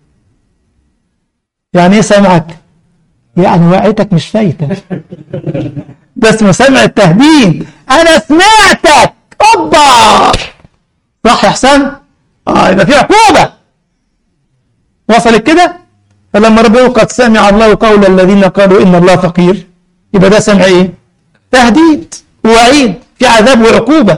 يعني ايه سامعك يعني وعيتك مش فايته ده اسمه سمع التهديد انا سمعتك اوبا صح يا حسام اه يبقى في عقوبه وصلت كده فلما ربنا قد سمع الله قول الذين قالوا ان الله فقير يبقى ده سمع ايه تهديد ووعيد في عذاب وعقوبه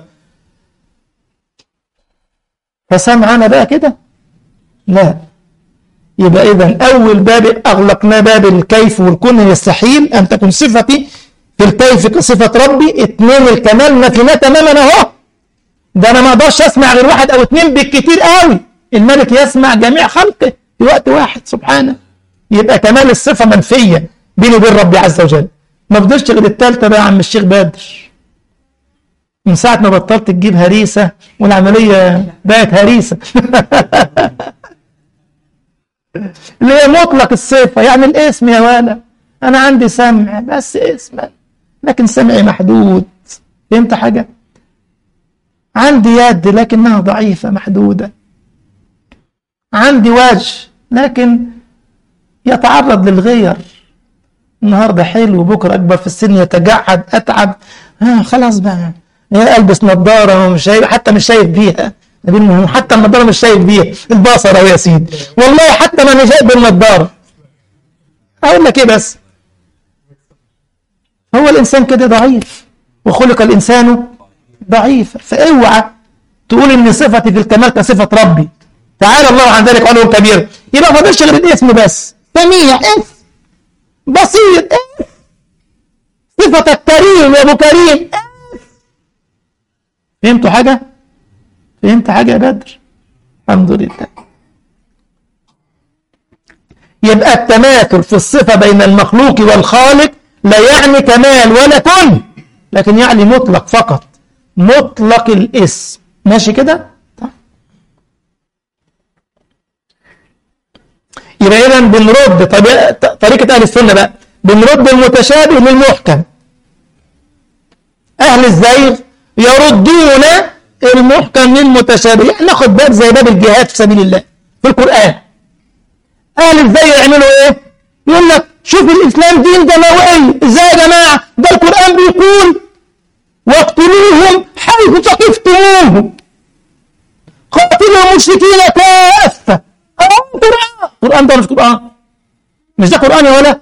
فسمع انا بقى كده لا يبقى اذا اول باب اغلقنا باب الكيف والكون يستحيل ان تكون صفتي في الكيف كصفه ربي اثنين الكمال نفيناه تماما اهو ده انا ما اقدرش اسمع غير واحد او اثنين بالكتير قوي الملك يسمع جميع خلقه في وقت واحد سبحانه يبقى كمال الصفه منفيه بيني وبين ربي عز وجل ما فضلش غير الثالثه بقى يا عم الشيخ بدر من ساعه ما بطلت تجيب هريسه والعمليه بقت هريسه اللي هي مطلق الصفه يعني الاسم يا ولا انا عندي سمع بس اسما لكن سمعي محدود فهمت حاجه عندي يد لكنها ضعيفه محدوده عندي وجه لكن يتعرض للغير النهارده حلو بكره اكبر في السن يتجعد اتعب آه خلاص بقى البس نظاره ومش شايف حتى مش شايف بيها المهم حتى النظاره مش شايف بيها البصر اهو يا سيدي والله حتى ما انا شايف بالنظاره اقول لك ايه بس هو الانسان كده ضعيف وخلق الانسان ضعيفا فاوعى تقول ان صفتي في الكمال كصفه ربي تعالى الله عن ذلك علو كبير يبقى ما فاضلش غير الاسم بس سميع اسم بصير اسم صفتك كريم يا ابو كريم فهمتوا حاجه فهمت حاجه يا بدر الحمد لله يبقى التماثل في الصفه بين المخلوق والخالق لا يعني كمال ولا كن لكن يعني مطلق فقط مطلق الاسم ماشي كده يبقى اذا بنرد طريقه اهل السنه بقى بنرد المتشابه للمحكم اهل الزيغ يردون المحكم للمتشابه يعني ناخد باب زي باب الجهاد في سبيل الله في القران اهل الزيغ يعملوا ايه يقول لك شوف الاسلام دين دموي ازاي يا جماعه ده القران بيقول واقتلوهم حيث ثقفتموهم قاتلوا المشركين كافه قرآن قرآن ده مش قرآن مش ده قرآن يا ولا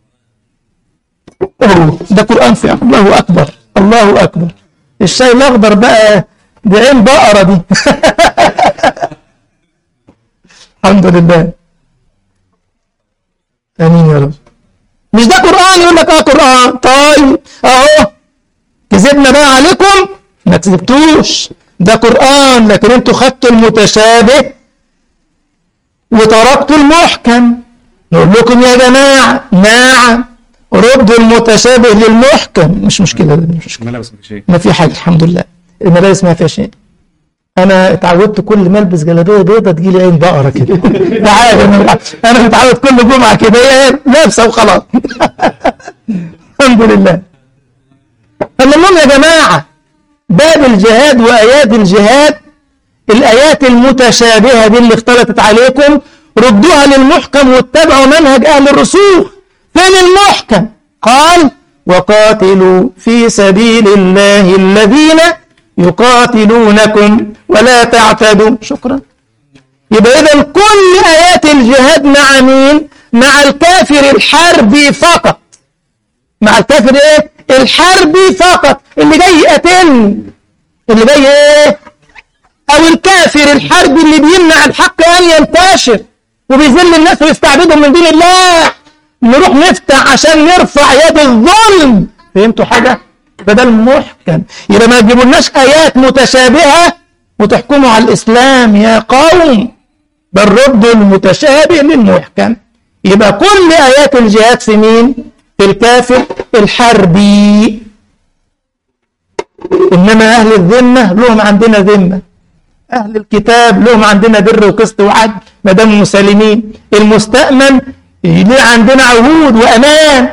ده قرآن فعلا الله أكبر الله أكبر الشاي الأخضر بقى دي عين بقرة دي الحمد لله آمين يا رب مش ده قرآن يقول لك اه قرآن طيب اهو كذبنا بقى عليكم ما كذبتوش ده قرآن لكن انتوا خدتوا المتشابه وتركتوا المحكم نقول لكم يا جماعة نعم ردوا المتشابه للمحكم مش مشكلة مش مشكلة الملابس ما في شيء ما في حاجة الحمد لله الملابس ما فيها شيء انا اتعودت كل ما البس جلابيه بيضه تجي لي عين بقره كده ده عادي انا انا متعود كل جمعه كده هي لابسه وخلاص الحمد لله فالمهم يا جماعه باب الجهاد وايات الجهاد الايات المتشابهه دي اللي اختلطت عليكم ردوها للمحكم واتبعوا منهج اهل الرسوخ فين المحكم قال وقاتلوا في سبيل الله الذين يقاتلونكم ولا تعتدوا شكرا يبقى إذا كل آيات الجهاد مع مين مع الكافر الحربي فقط مع الكافر ايه الحربي فقط اللي جاي يقتلني اللي جاي ايه او الكافر الحربي اللي بيمنع الحق ان ينتشر وبيذل الناس ويستعبدهم من دين الله نروح نفتح عشان نرفع يد الظلم فهمتوا حاجه بدل محكم يبقى ما تجيبولناش ايات متشابهه وتحكموا على الاسلام يا قوم بل ردوا المتشابه للمحكم يبقى كل ايات الجهاد في مين في الكافر الحربي انما اهل الذمه لهم عندنا ذمه اهل الكتاب لهم عندنا بر وقسط وعدل ما دام مسالمين المستأمن ليه عندنا عهود وامان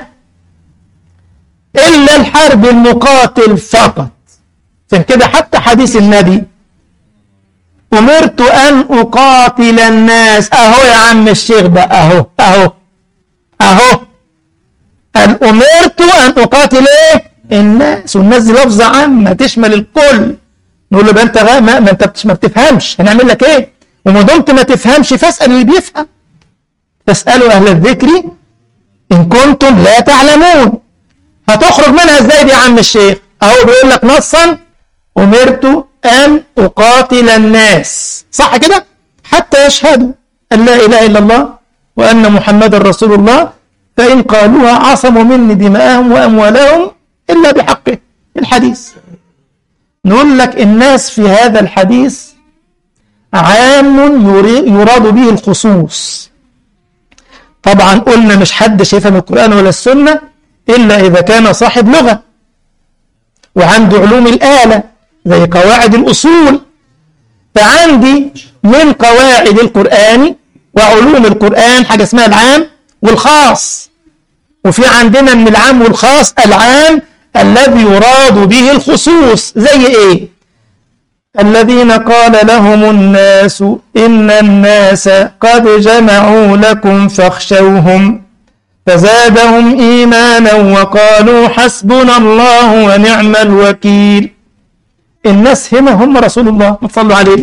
إلا الحرب المقاتل فقط عشان كده حتى حديث النبي أمرت أن أقاتل الناس أهو يا عم الشيخ ده أهو أهو أهو أن أمرت أن أقاتل إيه؟ الناس والناس دي لفظة عامة تشمل الكل نقول له بقى أنت غا- ما, ما أنت ما بتفهمش هنعمل لك إيه؟ وما دمت ما تفهمش فاسأل اللي بيفهم فاسألوا أهل الذكر إن كنتم لا تعلمون هتخرج منها إزاي دي يا عم الشيخ؟ أهو بيقول لك نصا أمرت أن أقاتل الناس صح كده؟ حتى يشهدوا أن لا إله إلا الله وأن محمد رسول الله فإن قالوها عصموا مني دماءهم وأموالهم إلا بحقه الحديث نقول لك الناس في هذا الحديث عام يري- يراد به الخصوص طبعا قلنا مش حد شايفها من القرآن ولا السنة إلا إذا كان صاحب لغة وعنده علوم الآلة زي قواعد الأصول فعندي من قواعد القرآن وعلوم القرآن حاجة اسمها العام والخاص وفي عندنا من العام والخاص العام الذي يراد به الخصوص زي ايه الذين قال لهم الناس إن الناس قد جمعوا لكم فاخشوهم فزادهم إيمانا وقالوا حسبنا الله ونعم الوكيل الناس هنا هم رسول الله ما تصلوا عليه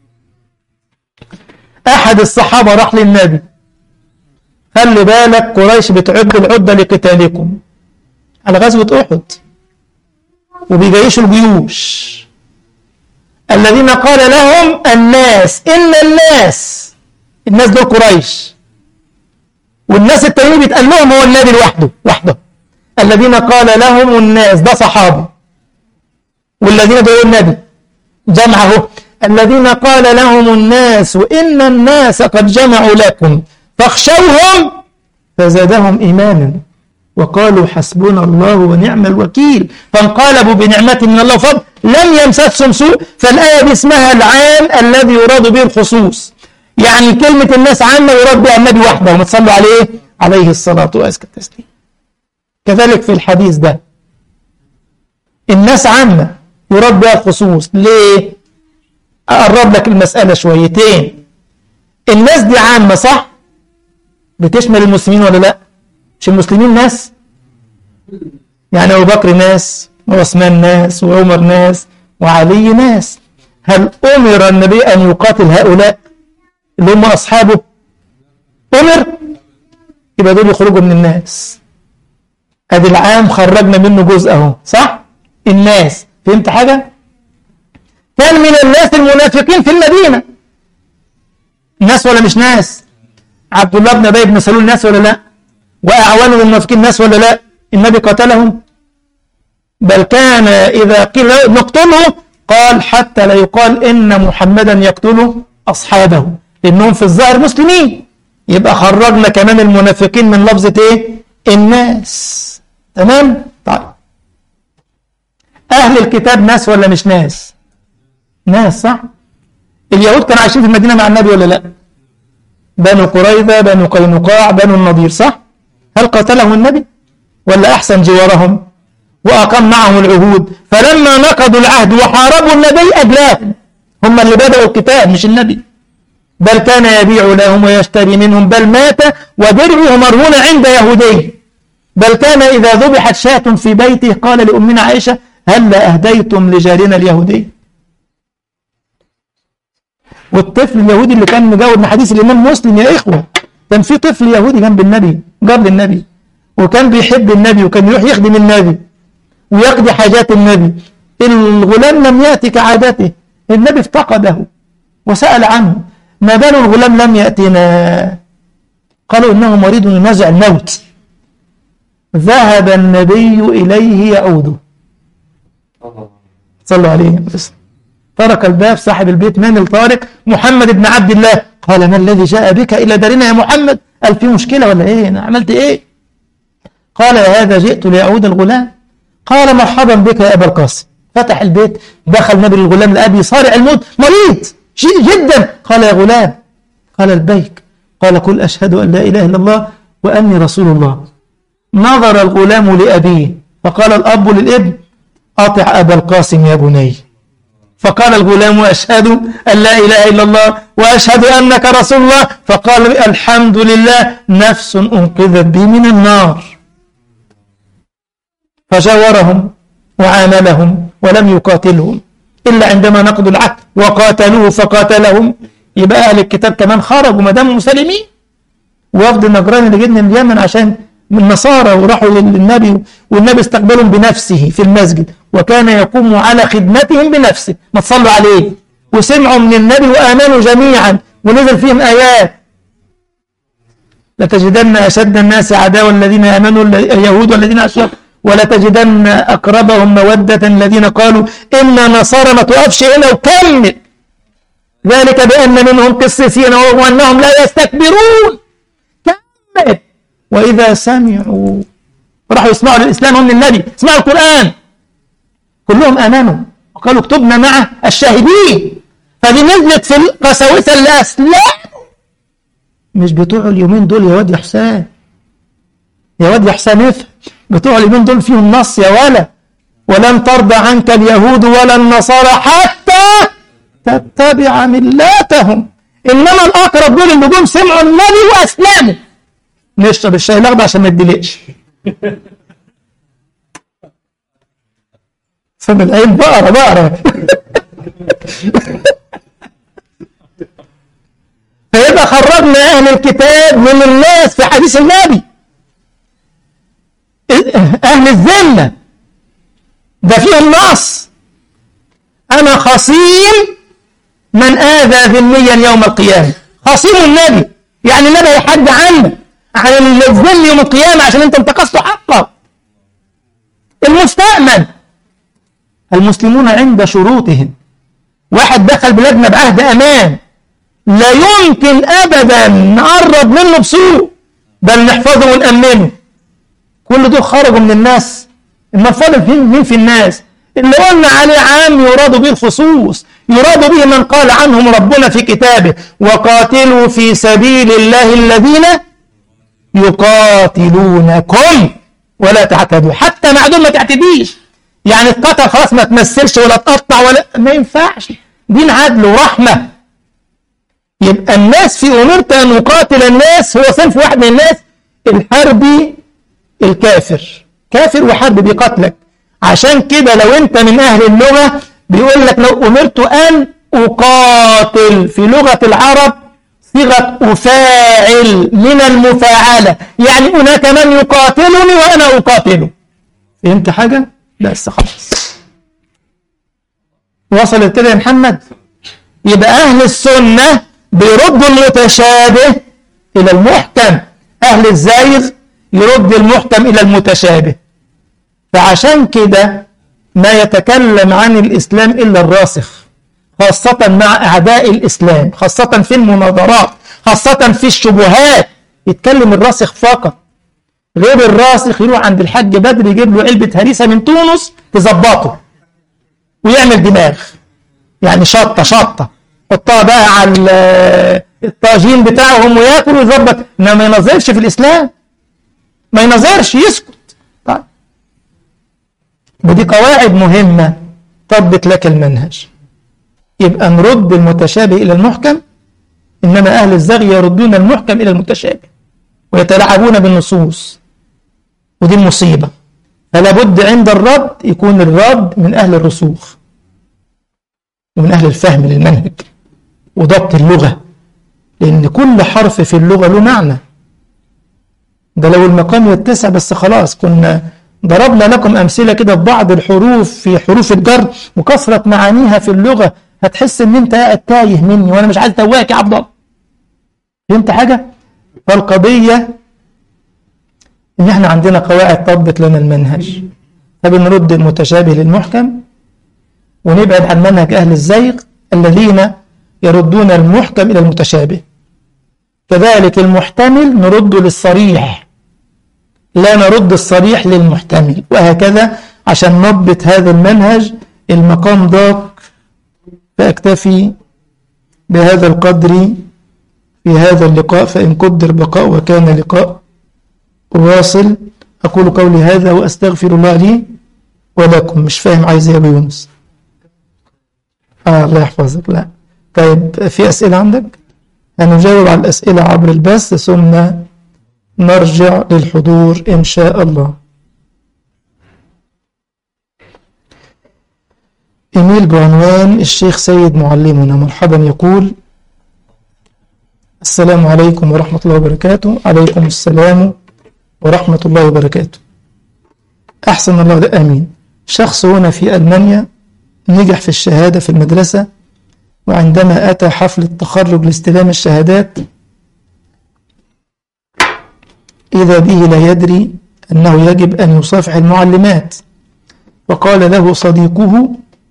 أحد الصحابة راح للنبي خلي بالك قريش بتعد العدة لقتالكم على غزوة أحد وبيجيشوا الجيوش الذين قال لهم الناس إن الناس الناس دول قريش والناس التانيين بيتقال لهم هو النبي لوحده وحده الذين قال لهم الناس ده صحابي والذين دول النبي جمعه الذين قال لهم الناس إن الناس قد جمعوا لكم فاخشوهم فزادهم إيمانا وقالوا حسبنا الله ونعم الوكيل فانقلبوا بنعمة من الله وفضل لم يمسسهم سوء فالآية دي اسمها العام الذي يراد به الخصوص يعني كلمة الناس عامة يراد بها النبي وحده وما تصلوا عليه عليه الصلاة وأزكى التسليم كذلك في الحديث ده الناس عامة يراد بها الخصوص ليه؟ أقرب لك المسألة شويتين الناس دي عامة صح؟ بتشمل المسلمين ولا لا؟ مش المسلمين ناس؟ يعني أبو بكر ناس وعثمان ناس وعمر ناس وعلي ناس هل أمر النبي أن يقاتل هؤلاء اللي هم أصحابه؟ أمر؟ يبقى دول يخرجوا من الناس ادي العام خرجنا منه جزء اهو صح الناس فهمت حاجة كان من الناس المنافقين في المدينة ناس ولا مش ناس عبد الله بن ابي بن سلول ناس ولا لا واعوان المنافقين ناس ولا لا النبي قتلهم بل كان اذا قيل نقتله قال حتى لا يقال ان محمدا يقتل اصحابه لانهم في الظاهر مسلمين يبقى خرجنا كمان المنافقين من لفظة ايه الناس تمام طيب اهل الكتاب ناس ولا مش ناس ناس صح اليهود كانوا عايشين في المدينة مع النبي ولا لا بنو قريظة بنو قينقاع بنو النضير صح هل قتلهم النبي ولا احسن جوارهم واقام معهم العهود فلما نقضوا العهد وحاربوا النبي اجلاهم هم اللي بدأوا الكتاب مش النبي بل كان يبيع لهم ويشتري منهم بل مات ودرعه مرهون عند يهودي بل كان إذا ذبحت شاة في بيته قال لأمنا عائشة هل أهديتم لجارنا اليهودي والطفل اليهودي اللي كان مجاور من حديث الإمام مسلم يا إخوة كان في طفل يهودي جنب النبي جار للنبي وكان بيحب النبي وكان يروح يخدم النبي ويقضي حاجات النبي الغلام لم يأتي كعادته النبي افتقده وسأل عنه ما بال الغلام لم يأتنا قالوا إنه مريض ينزع الموت ذهب النبي إليه يعود صلوا عليه بس طرق الباب صاحب البيت من الطارق محمد بن عبد الله قال ما الذي جاء بك إلى دارنا يا محمد قال في مشكلة ولا إيه أنا عملت إيه قال يا هذا جئت ليعود الغلام قال مرحبا بك يا أبا القاسم فتح البيت دخل نبي الغلام لأبي صارع الموت مريض شيء جدا قال يا غلام قال البيك قال قل أشهد أن لا إله إلا الله وأني رسول الله نظر الغلام لأبيه فقال الأب للابن أطع أبا القاسم يا بني فقال الغلام أشهد أن لا إله إلا الله وأشهد أنك رسول الله فقال الحمد لله نفس أنقذت بي من النار فجاورهم وعاملهم ولم يقاتلهم إلا عندما نقضوا العهد وقاتلوه فقاتلهم يبقى أهل الكتاب كمان خرجوا ما دام مسلمين وفد النجران اللي جينا من اليمن عشان من النصارى وراحوا للنبي والنبي استقبلهم بنفسه في المسجد وكان يقوم على خدمتهم بنفسه ما تصلوا عليه وسمعوا من النبي وآمنوا جميعا ونزل فيهم آيات لتجدن أشد الناس عداوة الذين آمنوا اليهود والذين أشركوا ولتجدن أقربهم مودة الذين قالوا إنا نصارى ما توقفش هنا وكمل ذلك بأن منهم قسيسين وأنهم لا يستكبرون كمل وإذا سمعوا راحوا يسمعوا للإسلام هم النبي اسمعوا القرآن كلهم آمنوا وقالوا اكتبنا مع الشاهدين فدي نزلت في القساوسة اللي أسلموا مش بتوع اليومين دول يا واد يا حسام يا واد يا حسام افهم بتوع اليومين دول فيهم نص يا ولا ولن ترضى عنك اليهود ولا النصارى حتى تتبع ملاتهم انما الاقرب دول اللي جم سمعوا النبي واسلموا نشرب الشاي الاخضر عشان ما يدلقش فم العين بقرة بقرة فيبقى خرجنا أهل الكتاب من الناس في حديث النبي أهل الذمة ده فيهم نص أنا خصيم من آذى ذميا يوم القيامة خصيم النبي يعني النبي هيحد عنك عن الذم يوم القيامة عشان أنت انتقصت حقه المستأمن المسلمون عند شروطهم واحد دخل بلادنا بعهد أمان لا يمكن أبدا نقرب منه بسوء بل نحفظه ونأمنه كل دول خرجوا من الناس المفاضل فين مين في الناس اللي قلنا عليه عام يراد به الخصوص يراد به من قال عنهم ربنا في كتابه وقاتلوا في سبيل الله الذين يقاتلونكم ولا تعتدوا حتى مع دول ما تعتديش يعني القتل خلاص ما تمثلش ولا تقطع ولا ما ينفعش دين عدل ورحمة يبقى الناس في أمرت أن أقاتل الناس هو صنف واحد من الناس الحربي الكافر كافر وحرب بيقاتلك عشان كده لو انت من أهل اللغة بيقول لك لو أمرت أن أقاتل في لغة العرب صيغة أفاعل من المفاعلة يعني هناك من يقاتلني وأنا أقاتله فهمت حاجة؟ بس خلاص وصلت كده يا محمد يبقى أهل السنة بيردوا المتشابه إلى المحكم أهل الزايغ يرد المحكم إلى المتشابه فعشان كده ما يتكلم عن الإسلام إلا الراسخ خاصة مع أعداء الإسلام خاصة في المناظرات خاصة في الشبهات يتكلم الراسخ فقط غير الراسخ يروح عند الحاج بدر يجيب له علبة هريسة من تونس تظبطه ويعمل دماغ يعني شطة شطة حطها بقى على الطاجين بتاعهم وياكل ويظبط انما ما ينظرش في الاسلام ما ينظرش يسكت طيب ودي قواعد مهمة تضبط لك المنهج يبقى نرد المتشابه إلى المحكم إنما أهل الزغي يردون المحكم إلى المتشابه ويتلاعبون بالنصوص ودي المصيبة فلا بد عند الرد يكون الرد من أهل الرسوخ ومن أهل الفهم للمنهج وضبط اللغة لأن كل حرف في اللغة له معنى ده لو المقام يتسع بس خلاص كنا ضربنا لكم أمثلة كده ببعض الحروف في حروف الجر وكثرة معانيها في اللغة هتحس إن أنت قاعد تايه مني وأنا مش عايز تواك يا عبد الله فهمت حاجة؟ فالقضية إن إحنا عندنا قواعد تضبط لنا المنهج فبنرد المتشابه للمحكم ونبعد عن منهج أهل الزيغ الذين يردون المحكم إلى المتشابه كذلك المحتمل نرد للصريح لا نرد الصريح للمحتمل وهكذا عشان نضبط هذا المنهج المقام ضاق فأكتفي بهذا القدر في هذا اللقاء فإن قدر بقاء وكان لقاء واصل أقول قولي هذا وأستغفر الله لي ولكم مش فاهم عايز يا أبو يونس آه الله يحفظك لا طيب في أسئلة عندك هنجاوب على الأسئلة عبر البث ثم نرجع للحضور إن شاء الله إيميل بعنوان الشيخ سيد معلمنا مرحبا يقول السلام عليكم ورحمة الله وبركاته عليكم السلام ورحمة الله وبركاته أحسن الله ده آمين شخص هنا في ألمانيا نجح في الشهادة في المدرسة وعندما أتى حفل التخرج لاستلام الشهادات إذا به لا يدري أنه يجب أن يصافح المعلمات وقال له صديقه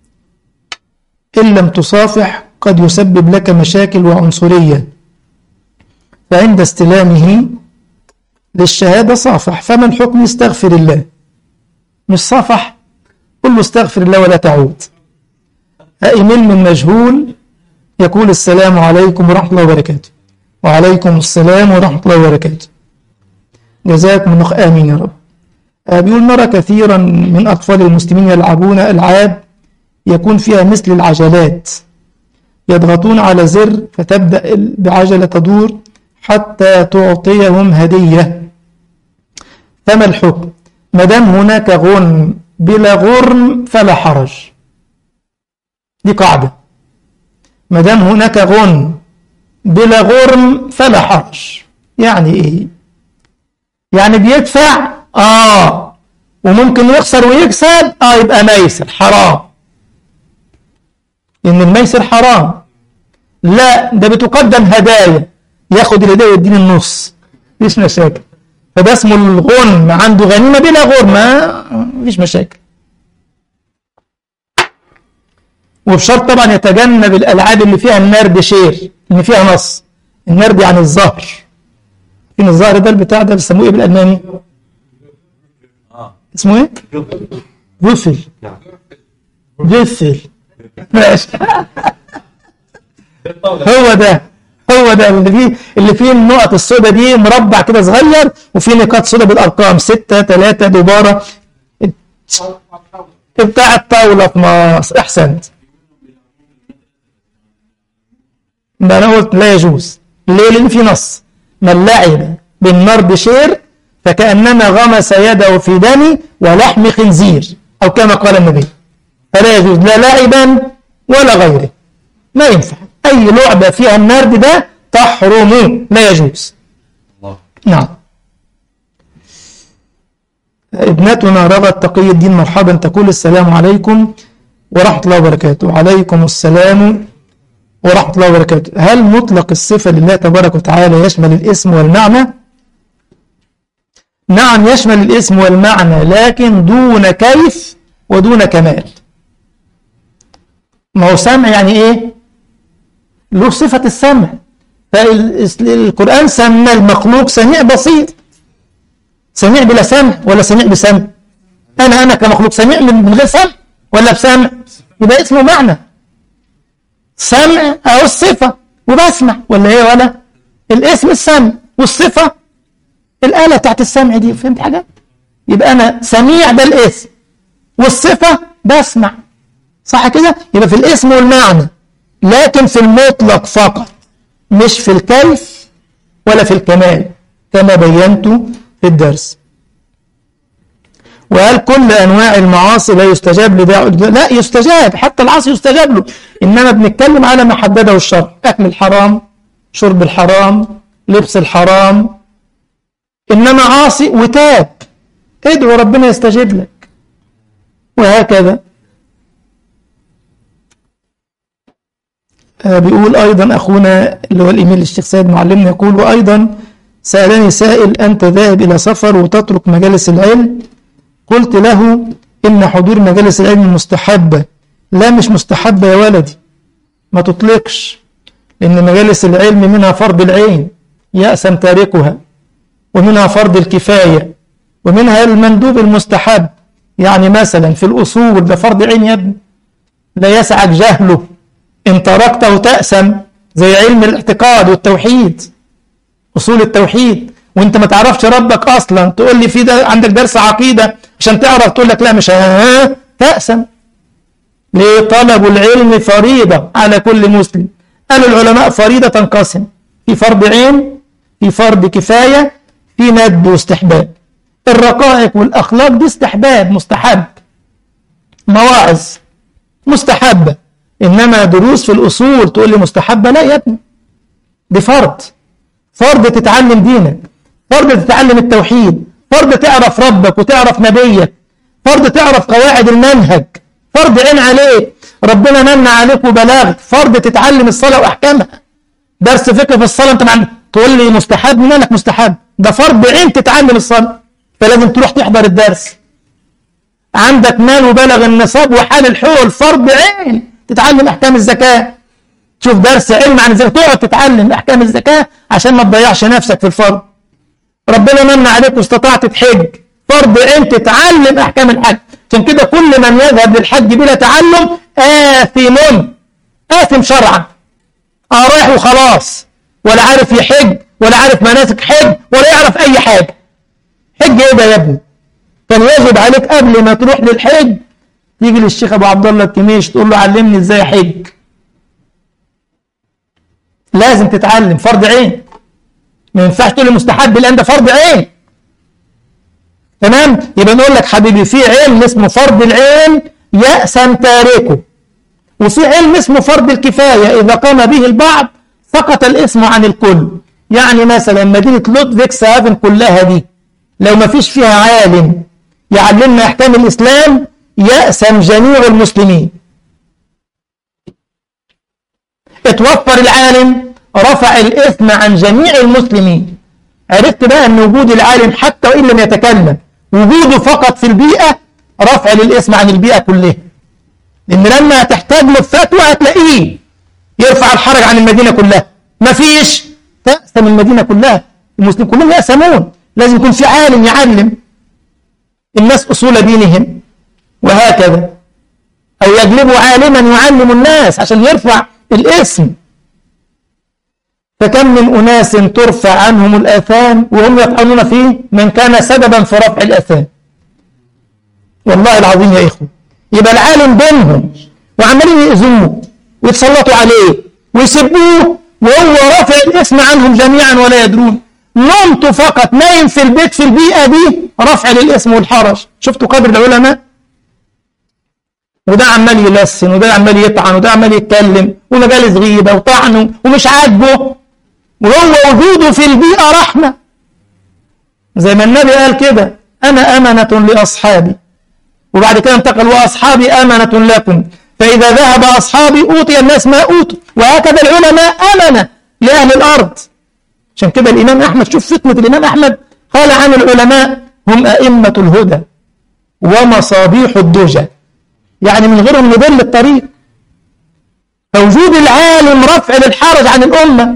إن لم تصافح قد يسبب لك مشاكل وعنصرية فعند استلامه للشهادة صافح فما الحكم يستغفر الله مش صافح قل له استغفر الله ولا تعود إيميل من مجهول يقول السلام عليكم ورحمة الله وبركاته وعليكم السلام ورحمة الله وبركاته جزاكم الله آمين يا رب بيقول نرى كثيرا من أطفال المسلمين يلعبون ألعاب يكون فيها مثل العجلات يضغطون على زر فتبدأ بعجلة تدور حتى تعطيهم هدية فما الحكم ما دام هناك غنم بلا غرم فلا حرج دي قاعدة ما دام هناك غنم بلا غرم فلا حرج يعني ايه يعني بيدفع اه وممكن يخسر ويكسب اه يبقى ميسر حرام ان الميسر حرام لا ده بتقدم هدايا ياخد الهدايا يديني النص مفيش مشاكل فده اسمه الغنم عنده غنيمه بلا غرم مفيش مشاكل وبشرط طبعا يتجنب الالعاب اللي فيها النرد شير اللي فيها نص النرد يعني الظهر فين الظهر ده البتاع ده بيسموه ايه بالالماني اسمه ايه بوفل بوفل ماشي هو ده هو ده اللي فيه اللي فيه النقط السوداء دي مربع كده صغير وفيه نقاط سوداء بالارقام 6 3 دباره بتاع الطاوله في مصر احسنت ده انا قلت لا يجوز ليه لان في نص من لعب بالنار بشير فكانما غمس يده في دم ولحم خنزير او كما قال النبي فلا يجوز لا لاعبا ولا غيره ما ينفع أي لعبة فيها النرد ده تحرم لا يجوز الله. نعم ابنتنا رغد تقي الدين مرحبا تقول السلام عليكم ورحمة الله وبركاته وعليكم السلام ورحمة الله وبركاته هل مطلق الصفة لله تبارك وتعالى يشمل الاسم والمعنى نعم يشمل الاسم والمعنى لكن دون كيف ودون كمال ما هو سمع يعني ايه له صفة السمع فالقرآن سمى المخلوق سميع بسيط سميع بلا سمع ولا سميع بسمع أنا أنا كمخلوق سميع من غير سمع ولا بسمع يبقى اسمه معنى سمع أو الصفة وبسمع ولا إيه ولا الاسم السمع والصفة الآلة بتاعت السمع دي فهمت حاجة يبقى أنا سميع ده الاسم والصفة بسمع صح كده يبقى في الاسم والمعنى لكن في المطلق فقط مش في الكيف ولا في الكمال كما بينت في الدرس وهل كل أنواع المعاصي لا يستجاب لدعوة لا يستجاب حتى العاصي يستجاب له إنما بنتكلم على ما حدده الشرع أكل الحرام شرب الحرام لبس الحرام إنما عاصي وتاب ادعو ربنا يستجيب لك وهكذا بيقول أيضا أخونا اللي هو الإيميل الشيخ سيد معلمنا يقول وأيضا سألني سائل أنت ذاهب إلى سفر وتترك مجالس العلم قلت له إن حضور مجالس العلم مستحبة لا مش مستحبة يا ولدي ما تطلقش لأن مجالس العلم منها فرض العين يأسم تاركها ومنها فرض الكفاية ومنها المندوب المستحب يعني مثلا في الأصول ده فرض عين يا ابني لا يسعك جهله إن تركته تأسم زي علم الاعتقاد والتوحيد أصول التوحيد وانت ما تعرفش ربك أصلا تقول لي في ده عندك درس عقيدة عشان تعرف تقول لك لا مش ها تأسم ليه طلب العلم فريضة على كل مسلم قالوا العلماء فريضة تنقسم في فرض عين في فرض كفاية في ندب واستحباب الرقائق والأخلاق دي استحباب مستحب مواعظ مستحبة إنما دروس في الأصول تقول لي مستحبة لا يا ابني دي فرض فرض تتعلم دينك فرض تتعلم التوحيد فرض تعرف ربك وتعرف نبيك فرض تعرف قواعد المنهج فرض عين عليك ربنا من عليك وبلاغت فرض تتعلم الصلاة وأحكامها درس فقه في الصلاة أنت مع... تقول لي مستحب مالك مستحب ده فرض عين تتعلم الصلاة فلازم تروح تحضر الدرس عندك مال وبلغ النصاب وحال الحول فرض عين تتعلم أحكام الزكاة تشوف درس علم عن الزكاة تقعد تتعلم أحكام الزكاة عشان ما تضيعش نفسك في الفرض ربنا من عليك واستطعت تحج فرض عين تتعلم أحكام الحج عشان كده كل من يذهب للحج بلا تعلم آثم آثم شرعا آه رايح وخلاص ولا عارف يحج ولا عارف مناسك حج ولا يعرف أي حاجة حج إيه ده يا ابني كان يجب عليك قبل ما تروح للحج تيجي للشيخ أبو عبد الله الكميش تقول له علمني إزاي أحج لازم تتعلم فرض عين ما ينفعش تقول لي مستحب لأن ده فرض عين تمام يبقى نقول لك حبيبي في علم اسمه فرض العين يأسم تاركه وفي علم اسمه فرض الكفاية إذا قام به البعض سقط الاسم عن الكل يعني مثلا مدينة لودفيكس هافن كلها دي لو ما فيش فيها عالم يعلمنا أحكام الإسلام يأسم جميع المسلمين اتوفر العالم رفع الإثم عن جميع المسلمين عرفت بقى أن وجود العالم حتى وإن لم يتكلم وجوده فقط في البيئة رفع للإثم عن البيئة كلها لأن لما تحتاج له فتوى هتلاقيه يرفع الحرج عن المدينة كلها مفيش تأسم المدينة كلها المسلمين كلهم يأسمون لازم يكون في عالم يعلم الناس أصول دينهم وهكذا أو يجلبوا عالما يعلم الناس عشان يرفع الاسم فكم من أناس ترفع عنهم الآثام وهم يطعنون فيه من كان سببا في رفع الآثام والله العظيم يا إخوة يبقى العالم بينهم وعمالين يأذوه ويتسلطوا عليه ويسبوه وهو رافع الاسم عنهم جميعا ولا يدرون نمت فقط نايم في البيت في البيئة دي رفع للاسم والحرج شفتوا قدر العلماء وده عمال يلسن وده عمال يطعن وده عمال يتكلم ومجالس غيبة وطعن ومش عاجبه وهو وجوده في البيئة رحمة زي ما النبي قال كده أنا أمنة لأصحابي وبعد كده انتقل وأصحابي أمنة لكم فإذا ذهب أصحابي أوتي الناس ما أوتوا وهكذا العلماء أمنة لأهل الأرض عشان كده الإمام أحمد شوف فتنة الإمام أحمد قال عن العلماء هم أئمة الهدى ومصابيح الدجى يعني من غيرهم نضل الطريق فوجود العالم رفع للحرج عن الأمة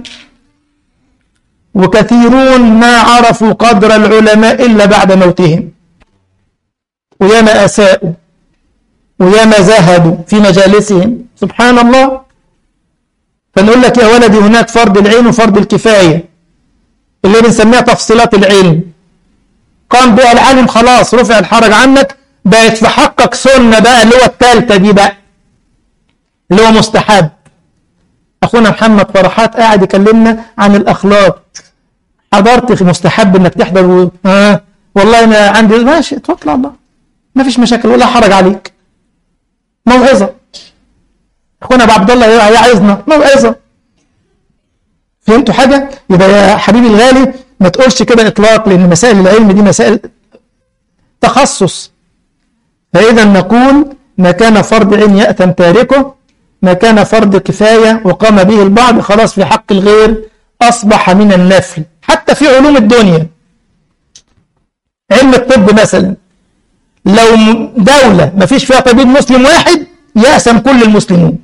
وكثيرون ما عرفوا قدر العلماء إلا بعد موتهم وياما أساءوا وياما زهدوا في مجالسهم سبحان الله فنقول لك يا ولدي هناك فرض العين وفرض الكفاية اللي بنسميها تفصيلات العلم قام بها العالم خلاص رفع الحرج عنك بقت في حقك سنة بقى اللي هو التالتة دي بقى اللي هو مستحب أخونا محمد فرحات قاعد يكلمنا عن الأخلاق حضرت في مستحب انك تحضر و... آه. والله انا عندي ماشي توكل على الله ما فيش مشاكل ولا حرج عليك موعظه اخونا ابو عبد الله يعظنا موعظه فهمتوا حاجه يبقى يا حبيبي الغالي ما تقولش كده اطلاق لان مسائل العلم دي مسائل تخصص فاذا نقول ما كان فرض عين ياثم تاركه ما كان فرض كفايه وقام به البعض خلاص في حق الغير اصبح من النفل حتى في علوم الدنيا علم الطب مثلا لو دولة ما فيش فيها طبيب مسلم واحد يأسم كل المسلمين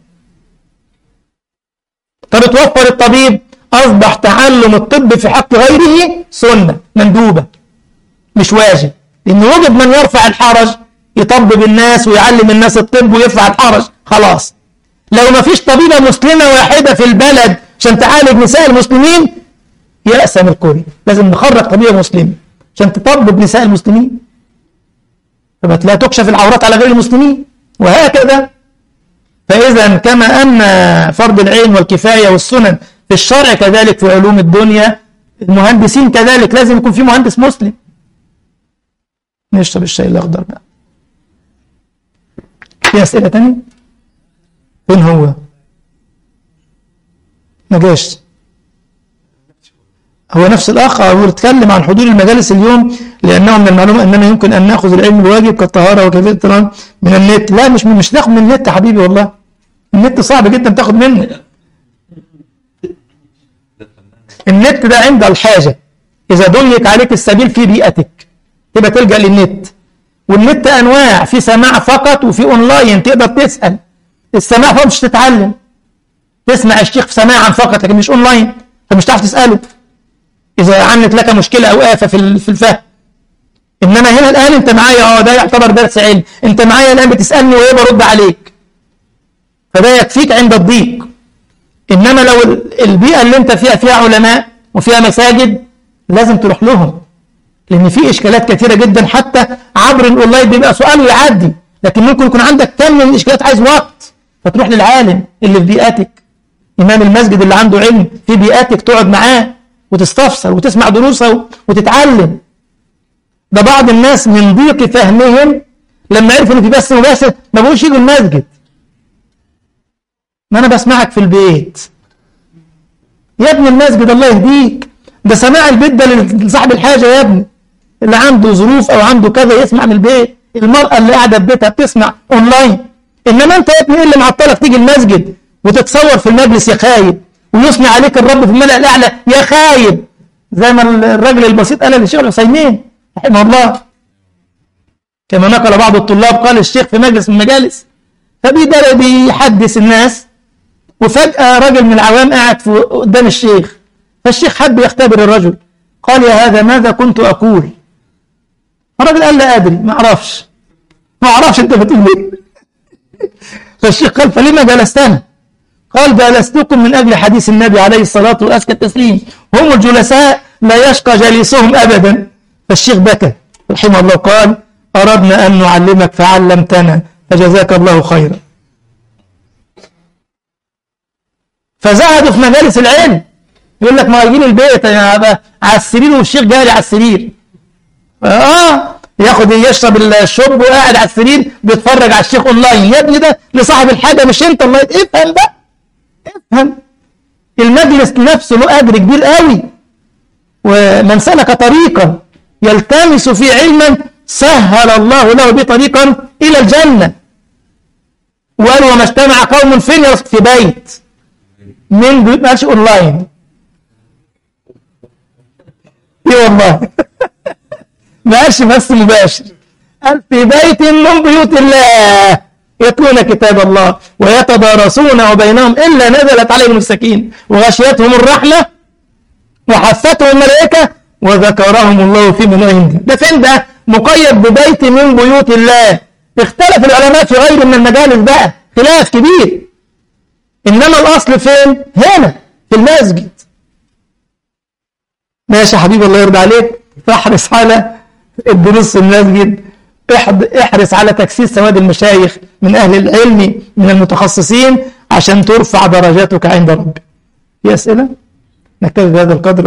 طب توفر الطبيب أصبح تعلم الطب في حق غيره سنة مندوبة مش واجب لأن وجد من يرفع الحرج يطبب الناس ويعلم الناس الطب ويرفع الحرج خلاص لو ما فيش طبيبة مسلمة واحدة في البلد عشان تعالج نساء المسلمين يأسم الكل لازم نخرج طبيعة مسلمة عشان تطبب نساء المسلمين فما لا تكشف العورات على غير المسلمين وهكذا فإذا كما أن فرض العين والكفاية والسنن في الشرع كذلك في علوم الدنيا المهندسين كذلك لازم يكون في مهندس مسلم نشرب الشاي الأخضر بقى في أسئلة تانية فين هو ما جاش هو نفس الأخ هو اتكلم عن حضور المجالس اليوم لأنه من المعلومة أننا يمكن أن نأخذ العلم الواجب كالطهارة وكيفية الطهارة من النت لا مش مش ناخد من النت يا حبيبي والله النت صعب جدا تاخد منه النت ده عند الحاجة إذا ضيق عليك السبيل في بيئتك تبقى تلجأ للنت والنت أنواع في سماع فقط وفي أونلاين تقدر تسأل السماع فقط مش تتعلم تسمع الشيخ في سماعا فقط لكن مش أونلاين فمش تعرف تسأله إذا عنت لك مشكلة أو آفة في في الفهم إنما هنا الآن أنت معايا أه ده يعتبر درس علم أنت معايا الآن بتسألني وإيه برد عليك فده يكفيك عند الضيق إنما لو البيئة اللي أنت فيها فيها علماء وفيها مساجد لازم تروح لهم لأن في إشكالات كثيرة جدا حتى عبر الأونلاين بيبقى سؤال ويعدي لكن ممكن يكون عندك كم من الإشكالات عايز وقت فتروح للعالم اللي في بيئتك إمام المسجد اللي عنده علم في بيئتك تقعد معاه وتستفسر وتسمع دروسه وتتعلم ده بعض الناس من ضيق فهمهم لما عرفوا ان في بث مباشر ما بقوش يجوا المسجد ما انا بسمعك في البيت يا ابن المسجد الله يهديك ده سماع البيت ده لصاحب الحاجه يا ابني اللي عنده ظروف او عنده كذا يسمع من البيت المراه اللي قاعده في بيتها بتسمع اونلاين انما انت يا ابني ايه اللي معطلك تيجي المسجد وتتصور في المجلس يا خايب ويثني عليك الرب في الملأ الأعلى يا خايب زي ما الراجل البسيط قال للشيخ العثيمين رحمه الله كما نقل بعض الطلاب قال الشيخ في مجلس من المجالس فبيدر بيحدث الناس وفجأة رجل من العوام قاعد قدام الشيخ فالشيخ حب يختبر الرجل قال يا هذا ماذا كنت أقول الراجل قال لا أدري ما أعرفش ما أعرفش أنت بتقول إيه فالشيخ قال فلما جلستنا قال جلستكم من أجل حديث النبي عليه الصلاة وأزكى التسليم هم الجلساء لا يشقى جليسهم أبدا فالشيخ بكى رحمه الله قال أردنا أن نعلمك فعلمتنا فجزاك الله خيرا فزهدوا في مجالس العلم يقول لك ما يجي البيت انا على السرير والشيخ جاري على السرير اه ياخد يشرب الشرب وقاعد على السرير بيتفرج على الشيخ اونلاين يا ابني ده لصاحب الحاجه مش انت الله افهم بقى افهم المجلس نفسه له اجر كبير قوي ومن سلك طريقا يلتمس فيه علما سهل الله له به طريقا الى الجنه وقال وما اجتمع قوم فين في بيت من بيوت ما قالش اونلاين ايه والله ما قالش بس مباشر قال في بيت من بيوت الله يتلون كتاب الله ويتدارسونه بينهم إلا نزلت عليهم السكينة وغشيتهم الرحمة وحفتهم الملائكة وذكرهم الله في من عنده ده فين ده مقيد ببيت من بيوت الله اختلف العلماء في غير من المجالس بقى خلاف كبير إنما الأصل فين هنا في المسجد ماشي يا حبيبي الله يرضى عليك فاحرص على الدروس في المسجد احرص على تكسيس سواد المشايخ من أهل العلم من المتخصصين عشان ترفع درجاتك عند ربك في أسئلة نكتفي بهذا القدر